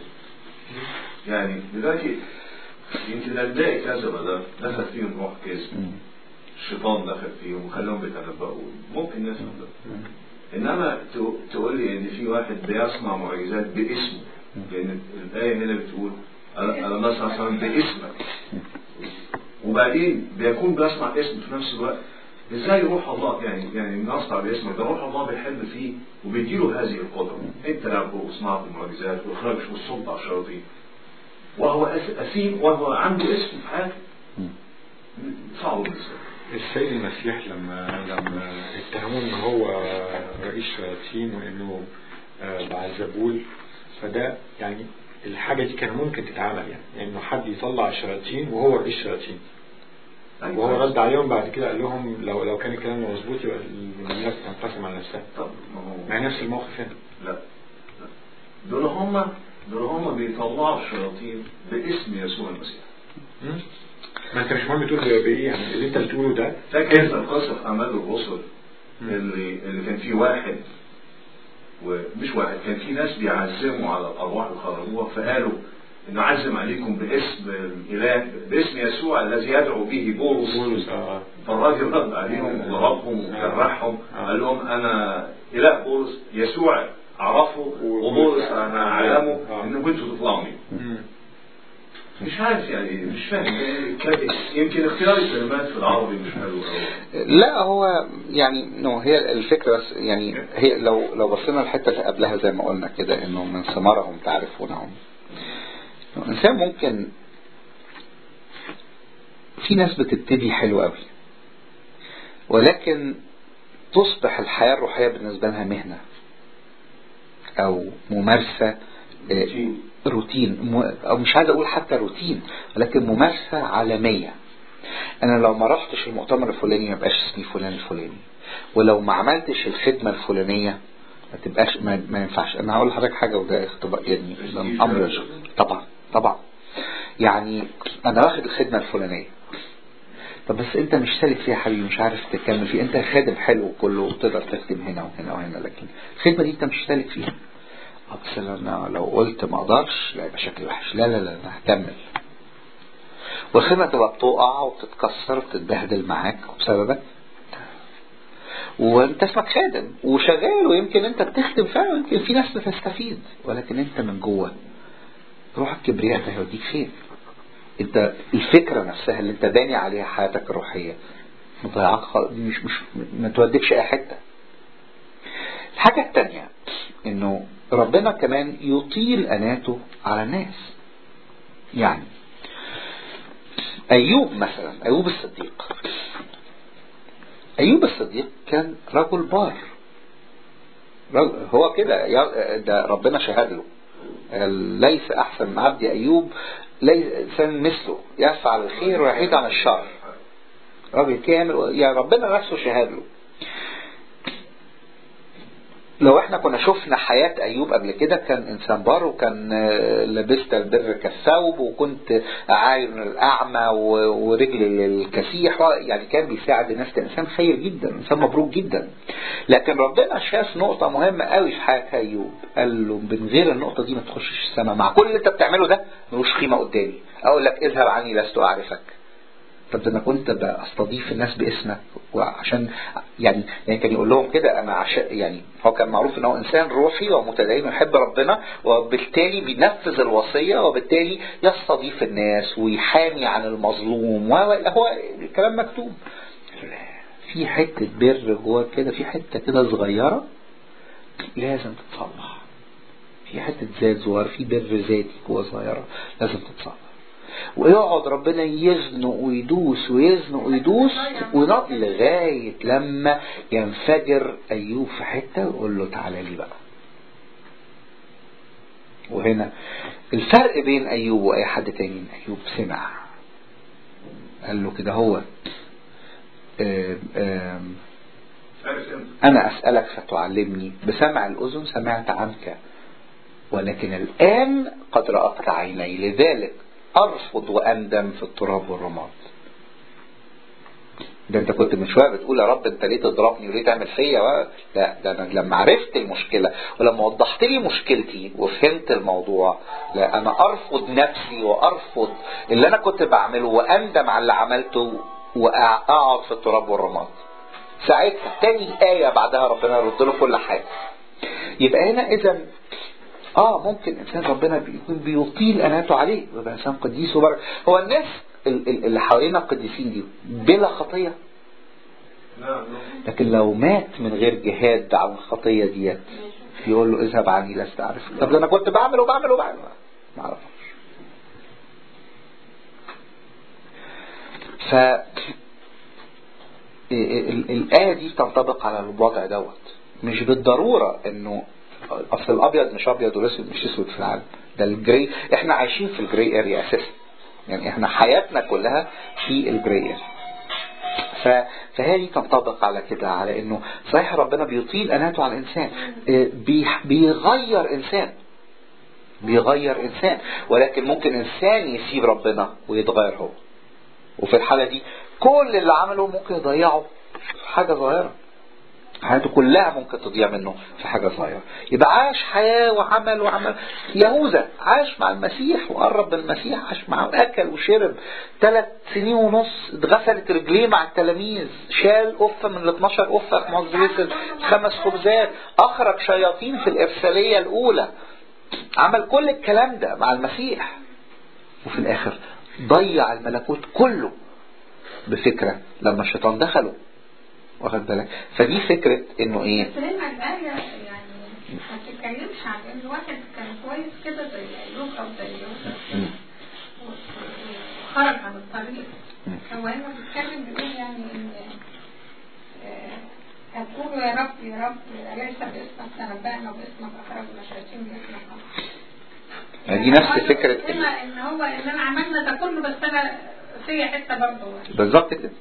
[SPEAKER 5] يعني دلوقتي يمكن الباقي كذبة ده دخل فيهم روح كذب الشيطان دخل فيهم وخلاهم بيتنبؤوا ممكن نفهم ده انما ت- تقول لي ان في واحد بيصنع معجزات باسمه لان الايه هنا بتقول انا أنا بصنع صنع باسمك وبعدين بيكون بيصنع اسم في نفس الوقت ازاي روح الله يعني يعني نصنع باسمك ده روح الله بيحل فيه وبيديله هذه القدره انت له صناعه المعجزات واخراج والسلطه على الشياطين وهو أس- أسيم وهو عنده اسم في حياته صعب بالنسبه
[SPEAKER 2] السيد المسيح لما لما اتهموه ان هو رئيس شياطين وانه آه، بعزبول فده يعني الحاجة دي كان ممكن تتعمل يعني يعني انه حد يطلع الشياطين وهو رئيس الشياطين وهو رد عليهم بعد كده قال لهم لو لو كان الكلام ده مظبوط يبقى الناس تنقسم على نفسها
[SPEAKER 5] طب ما هو
[SPEAKER 2] مع نفس الموقف هنا
[SPEAKER 5] لا لا. دول هم دول هم بيطلعوا الشياطين باسم يسوع المسيح
[SPEAKER 2] مم. ما انت مش مهم تقول بايه يعني اللي انت بتقوله ده
[SPEAKER 5] فاكر انت القصه في اعمال الرسل اللي اللي كان فيه واحد ومش واحد كان في ناس بيعزموا على الارواح اللي خرجوها فقالوا انه عزم عليكم باسم الاله باسم يسوع الذي يدعو به بولس
[SPEAKER 2] بولس اه
[SPEAKER 5] فالراجل رد عليهم وضربهم وجرحهم قال لهم انا اله بولس يسوع اعرفه وبولس انا اعلمه انكم كنتوا تطلعوا منه
[SPEAKER 2] مم.
[SPEAKER 5] مش عارف يعني مش فاهم كان- يمكن اختيار الكلمات في العربي مش حلو قوي
[SPEAKER 1] لا هو يعني نو هي الفكرة بس يعني هي لو لو بصينا الحتة اللي قبلها زي ما قلنا كده انه من ثمرهم تعرفونهم إنه الانسان ممكن في ناس بتبتدي حلو قوي ولكن تصبح الحياة الروحية بالنسبة لها مهنة او ممارسة آه،
[SPEAKER 5] روتين.
[SPEAKER 1] روتين م- او مش عايز اقول حتى روتين ولكن ممارسة عالمية انا لو ما رحتش المؤتمر الفلاني ما يبقاش اسمي فلان الفلاني ولو ما عملتش الخدمة الفلانية ما تبقاش ما, ما ينفعش انا هقول لحضرتك حاجة وده اختبار يعني ده امر طبعا طبعا يعني انا واخد الخدمة الفلانية طب بس انت مش سالك فيها يا حبيبي مش عارف تكمل فيها انت خادم حلو كله وتقدر تخدم هنا وهنا وهنا لكن الخدمة دي انت مش سالك فيها اه بس انا لو قلت ما اقدرش لا يبقى شكلي وحش لا لا لا انا هكمل والخدمة تبقى بتقع وبتتكسر وبتتبهدل معاك بسببك وانت اسمك خادم وشغال ويمكن انت بتخدم فعلا ويمكن في ناس بتستفيد ولكن انت من جوه روح الكبرياء ده هيوديك فين انت الفكرة نفسها اللي انت باني عليها حياتك الروحية مضيعاك خالص مش مش ما توديكش اي حتة الحاجة التانية انه ربنا كمان يطيل اناته على الناس يعني ايوب مثلا ايوب الصديق ايوب الصديق كان رجل بار رجل هو كده يا- ده ربنا شهد له قال ليس احسن من عبدي ايوب ليس انسان مثله يفعل الخير ويحيد عن الشر راجل كامل يا ربنا نفسه شهد له لو احنا كنا شفنا حياة ايوب قبل كده كان انسان بار وكان آه، لبست البر كالثوب وكنت عاين الاعمى و- ورجل الكسيح و- يعني كان بيساعد الناس كان انسان خير جدا انسان مبروك جدا لكن ربنا شاف نقطة مهمة قوي في حياة ايوب قال له من غير النقطة دي ما تخشش السماء مع كل اللي انت بتعمله ده ملوش قيمة قدامي اقول لك اذهب عني لست اعرفك طب ده انا كنت بستضيف الناس باسمك وعشان يعني يعني كان يقول لهم كده انا عشان يعني هو كان معروف ان هو انسان روحي ومتدين ويحب ربنا وبالتالي بينفذ الوصيه وبالتالي يستضيف الناس ويحامي عن المظلوم وهو الكلام مكتوب في حته بر جوه كده في حته كده صغيره لازم تتصلح في حته ذات صغيره في بر ذاتي جوه صغيره لازم تتصلح ويقعد ربنا يزنق ويدوس ويزنق ويدوس ونط لغاية لما ينفجر أيوب في حتة ويقول له تعالى لي بقى وهنا الفرق بين أيوب وأي حد تاني أيوب سمع قال له كده هو آم، آم،
[SPEAKER 5] عارف انت
[SPEAKER 1] أنا أسألك فتعلمني بسمع الأذن سمعت عنك ولكن الآن قد رأتك عيني لذلك أرفض وأندم في التراب والرماد ده انت كنت من شويه بتقول يا رب انت ليه تضربني وليه تعمل فيا و... لا ده انا لما عرفت المشكله ولما وضحت لي مشكلتي وفهمت الموضوع لا انا ارفض نفسي وارفض اللي انا كنت بعمله واندم على اللي عملته واقعد في التراب والرماد ساعتها تاني آية بعدها ربنا يرد له كل حاجة يبقى هنا إذا اه ممكن انسان ربنا بيكون بيطيل اناته عليه ويبقى انسان قديس وبركة هو الناس ال- ال- اللي حوالينا القديسين دي بلا خطيه
[SPEAKER 5] نعم
[SPEAKER 1] لكن لو مات من غير جهاد عن الخطيه ديت يقول له اذهب عني لست اعرف طب ده انا كنت بعمل وبعمل وبعمل ما اعرفش ف ال- ال- الآية دي تنطبق على الوضع دوت مش بالضرورة انه اصل الابيض مش ابيض والاسود مش اسود في العالم ده الجري احنا عايشين في الجري اريا اساسا يعني احنا حياتنا كلها في الجري اريا ف... فهذه تنطبق على كده على انه صحيح ربنا بيطيل اناته على الانسان اه، بي... بيغير انسان بيغير انسان ولكن ممكن انسان يسيب ربنا ويتغير هو وفي الحالة دي كل اللي عمله ممكن يضيعه في حاجة صغيرة حياته كلها ممكن تضيع منه في حاجة صغيرة يبقى عاش حياة وعمل وعمل يهوذا عاش مع المسيح وقرب من المسيح عاش معه أكل وشرب ثلاث سنين ونص اتغسلت رجليه مع التلاميذ شال قفة من ال 12 قفة في معجزة خمس خبزات أخرج شياطين في الإرسالية الأولى عمل كل الكلام ده مع المسيح وفي الآخر ضيع الملكوت كله بفكرة لما الشيطان دخله واخد بالك فدي فكرة انه ايه
[SPEAKER 3] بس هنا الآية يعني ما تتكلمش عن إن واحد كان كويس كده زي أيوب أو زي يوسف
[SPEAKER 1] مم.
[SPEAKER 3] وخرج عن الطريق
[SPEAKER 1] مم.
[SPEAKER 3] هو هنا بيتكلم بيقول يعني إن آه، هتقولوا يا رب يا رب أليس باسمك تنبأنا وباسمك أخرجنا شياطين باسمك
[SPEAKER 1] يعني دي نفس فكرة
[SPEAKER 3] إما إن هو إن أنا عملنا ده كله بس أنا فيا حتة برضه
[SPEAKER 1] بالظبط كده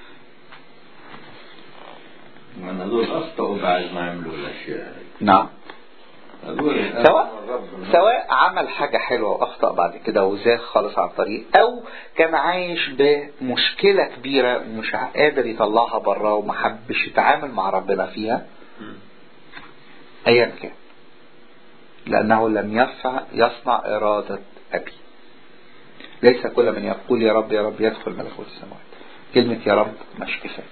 [SPEAKER 4] من هذول أخطأوا بعد ما عملوا الأشياء
[SPEAKER 1] نعم
[SPEAKER 4] هذول
[SPEAKER 1] سواء
[SPEAKER 4] الرب
[SPEAKER 1] سواء عمل حاجة حلوة وأخطأ بعد كده وزاغ خالص عن الطريق أو كان عايش بمشكلة كبيرة ومش قادر يطلعها بره وما حبش يتعامل مع ربنا فيها أيا كان لأنه لم يفع يصنع إرادة أبي ليس كل من يقول يا رب يا رب يدخل ملكوت السماوات كلمة يا رب مش كفاية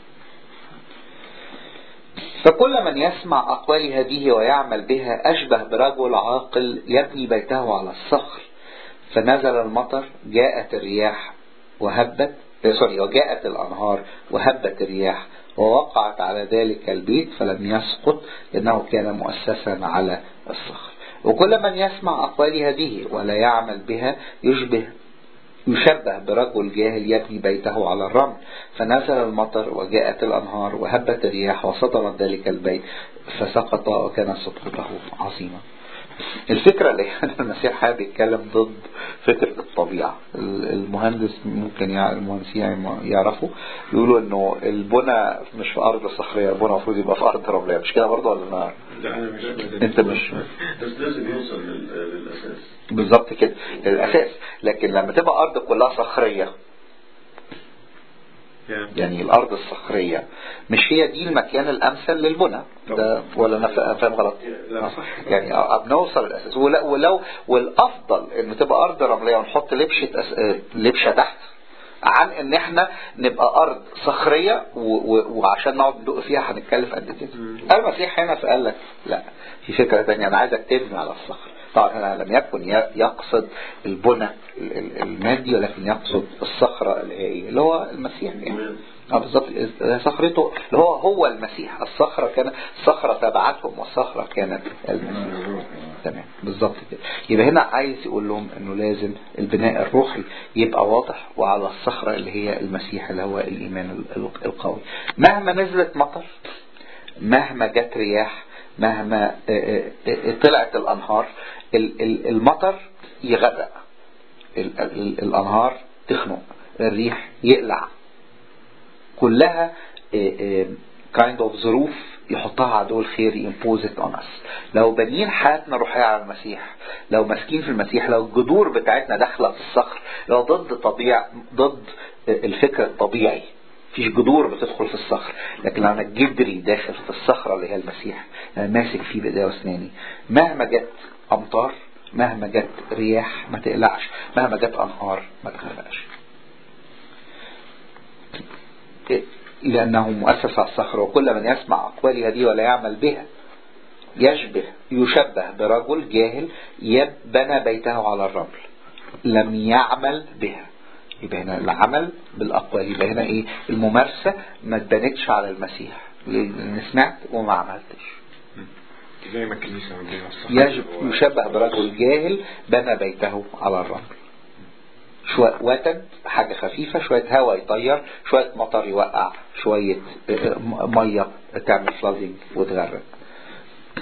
[SPEAKER 1] فكل من يسمع أقوال هذه ويعمل بها أشبه برجل عاقل يبني بيته على الصخر فنزل المطر جاءت الرياح وهبت آه، سوري وجاءت الأنهار وهبت الرياح ووقعت على ذلك البيت فلم يسقط لأنه كان مؤسسا على الصخر وكل من يسمع أقوال هذه ولا يعمل بها يشبه يشبه برجل جاهل يبني بيته على الرمل فنزل المطر وجاءت الأنهار وهبت الرياح وصدرت ذلك البيت فسقط وكان سقوطه عظيما الفكرة اللي كان المسيح حابب يتكلم ضد فكرة الطبيعة المهندس ممكن يع- المهندسين يعرفوا يقولوا انه البنى مش في ارض صخرية البنى المفروض يبقى في ارض رملية مش كده برضه ولا انا
[SPEAKER 2] لا انا مش
[SPEAKER 1] انت مش
[SPEAKER 5] بس لازم يوصل لل- للأساس
[SPEAKER 1] بالظبط كده الاساس لكن لما تبقى ارض كلها صخرية يعني الارض الصخرية مش هي دي المكان الامثل للبنى ده ولا انا فا- فاهم غلط
[SPEAKER 5] لا،
[SPEAKER 1] آه.
[SPEAKER 5] صح.
[SPEAKER 1] يعني آه، بنوصل الاساس ولو, ولو والافضل ان تبقى ارض رملية ونحط لبشة أس... آه، لبشة تحت عن ان احنا نبقى ارض صخرية و... و... وعشان نقعد ندق فيها هنتكلف قد كده المسيح هنا فقال لك لا في فكرة تانية انا عايزك تبني على الصخر طبعا هنا لم يكن ي- يقصد البنى ال- ال- المادي ولكن يقصد الصخرة اللي هي ايه اللي هو المسيح يعني اه بالظبط صخرته اللي هو هو المسيح الصخرة كانت صخرة تبعتهم والصخرة كانت المسيح تمام بالظبط كده يبقى هنا عايز يقول لهم انه لازم البناء الروحي يبقى واضح وعلى الصخرة اللي هي المسيح اللي هو الايمان ال- ال- القوي مهما نزلت مطر مهما جت رياح مهما آه، آه، آه، طلعت الانهار ال- ال- المطر يغرق ال- ال- الانهار تخنق الريح يقلع كلها كايند اوف ظروف يحطها عدو الخير يمبوز ات اون اس لو بانيين حياتنا روحيه على المسيح لو ماسكين في المسيح لو الجذور بتاعتنا داخله في الصخر لو ضد طبيعه ضد الفكر الطبيعي مفيش جذور بتدخل في الصخر لكن لو انا جدري داخل في الصخره اللي هي المسيح انا ماسك فيه بايديا واسناني مهما جت امطار مهما جت رياح ما تقلعش مهما جت انهار ما تغرقش لأنه مؤسس على الصخر وكل من يسمع أقوال هذه ولا يعمل بها يشبه يشبه برجل جاهل يب- بنى بيته على الرمل لم يعمل بها يبقى هنا العمل بالأقوال يبقى هنا إيه الممارسة ما اتبنتش على المسيح لأن سمعت وما عملتش
[SPEAKER 2] زي ما الكنيسة عندنا الصح
[SPEAKER 1] يجب يشبه برجل جاهل بنى بيته على الرمل شوية وتد حاجة خفيفة شوية هواء يطير شوية مطر يوقع شوية آه، آه، مية تعمل فلازنج وتغرق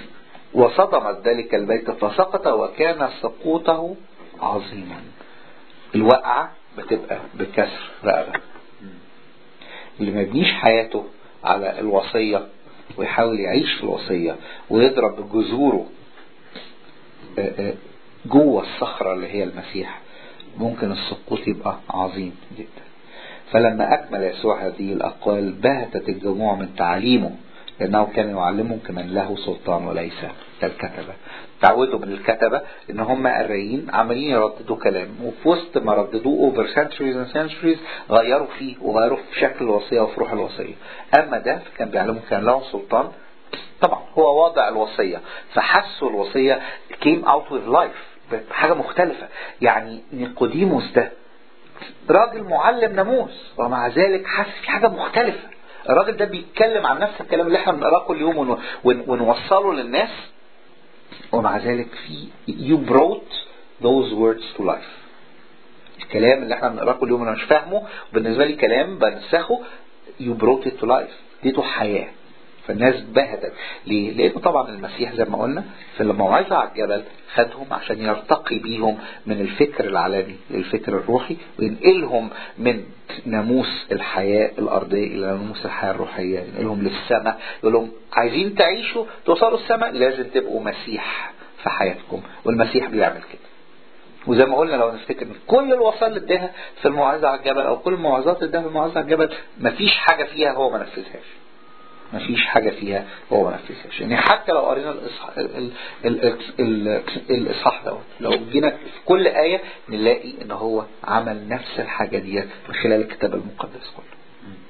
[SPEAKER 1] وصدمت ذلك البيت فسقط وكان سقوطه عظيما الوقعة بتبقى بكسر رقبة اللي ما يبنيش حياته على الوصية ويحاول يعيش في الوصية ويضرب بجذوره آه، آه، جوه الصخرة اللي هي المسيح ممكن السقوط يبقى عظيم جدا فلما أكمل يسوع هذه الأقوال بهتت الجموع من تعليمه لأنه كان يعلمهم كمن له سلطان وليس كالكتبة تعودوا من الكتبة ان هم قرايين عمالين يرددوا كلام وفي وسط ما رددوه over centuries and centuries غيروا فيه وغيروا في شكل الوصية وفي روح الوصية اما ده كان بيعلمهم كان له سلطان طبعا هو واضع الوصية فحسوا الوصية came out with life حاجة مختلفة يعني نيقوديموس ده راجل معلم ناموس ومع ذلك حاسس في حاجة مختلفة الراجل ده بيتكلم عن نفس الكلام اللي احنا بنقراه كل يوم ون- ون- ونوصله للناس ومع ذلك في you brought those words to life الكلام اللي احنا بنقراه كل يوم انا مش فاهمه بالنسبه لي كلام بنسخه you brought it to life اديته حياه فالناس بهتت ليه؟ لأنه طبعا المسيح زي ما قلنا في الموعظة على الجبل خدهم عشان يرتقي بيهم من الفكر العالمي للفكر الروحي وينقلهم من ناموس الحياة الأرضية إلى ناموس الحياة الروحية ينقلهم للسماء يقول لهم عايزين تعيشوا توصلوا السماء لازم تبقوا مسيح في حياتكم والمسيح بيعمل كده وزي ما قلنا لو نفتكر إن كل الوصايا اللي اداها في الموعظة على الجبل او كل الموعظات اللي اداها في الموعظة على الجبل مفيش حاجة فيها هو ما نفذهاش مفيش حاجة فيها هو ما نفذهاش يعني حتى لو قرينا الإصحاح ال- ال- ال- ال- الإصحاح دوت لو جينا في كل آية نلاقي إن هو عمل نفس الحاجة دي من خلال الكتاب المقدس كله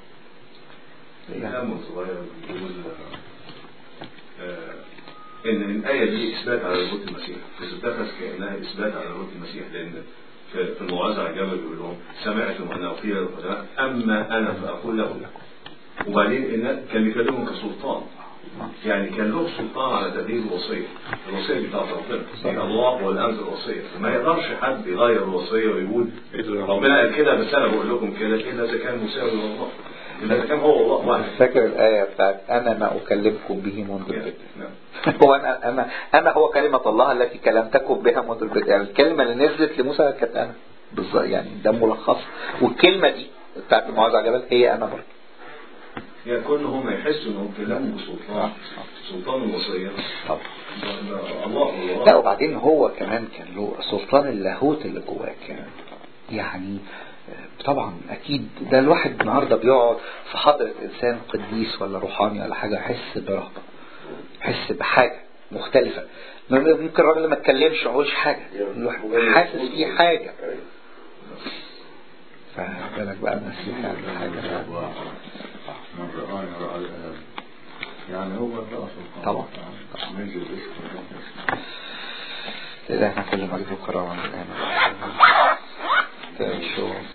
[SPEAKER 5] كلام صغير بيقول آه، ان الايه دي اثبات على وجود المسيح تتخذ كانها اثبات على وجود المسيح لان في في الموعظه على الجبل بيقول لهم سمعتم انه قيل للقدماء اما انا فاقول لكم وبعدين ان كان بيكلمهم كسلطان يعني كان له سلطان على تغيير الوصيه الوصيه بتاعت ربنا يعني الله هو اللي انزل الوصيه فما يقدرش حد يغير الوصيه ويقول ربنا قال كده بس انا بقول لكم كده الا اذا كان مساوي لله الا اذا كان هو الله واحد
[SPEAKER 1] فاكر الآية بتاعت أنا ما أكلمكم به منذ البدء
[SPEAKER 5] نعم.
[SPEAKER 1] هو أنا أنا أنا هو كلمة الله التي كلمتكم بها منذ البدء يعني الكلمة اللي نزلت لموسى كانت أنا بالظبط يعني ده ملخص والكلمة دي بتاعت الموعظة على الجبل هي أنا برضه
[SPEAKER 5] يعني كلهم يحسوا انهم كلامهم بسلطان سلطان الوصيه
[SPEAKER 1] طبعا
[SPEAKER 5] الله هو
[SPEAKER 1] لا
[SPEAKER 5] الله
[SPEAKER 1] وبعدين هو كمان كان له سلطان اللاهوت اللي جواه كمان يعني آه، طبعا اكيد ده الواحد النهارده بيقعد في حضره انسان قديس ولا روحاني ولا حاجه يحس برهبه يحس بحاجه مختلفه ممكن الراجل ما اتكلمش ما يقولش حاجه الواحد حاسس فيه حاجه فبالك بقى المسيح يعني حاجه
[SPEAKER 4] من رآني رأى الآب يعني هو الرأس
[SPEAKER 1] طبعا.
[SPEAKER 4] نزل اسمه
[SPEAKER 1] لله كل مجد وكرامه الان تعيشوا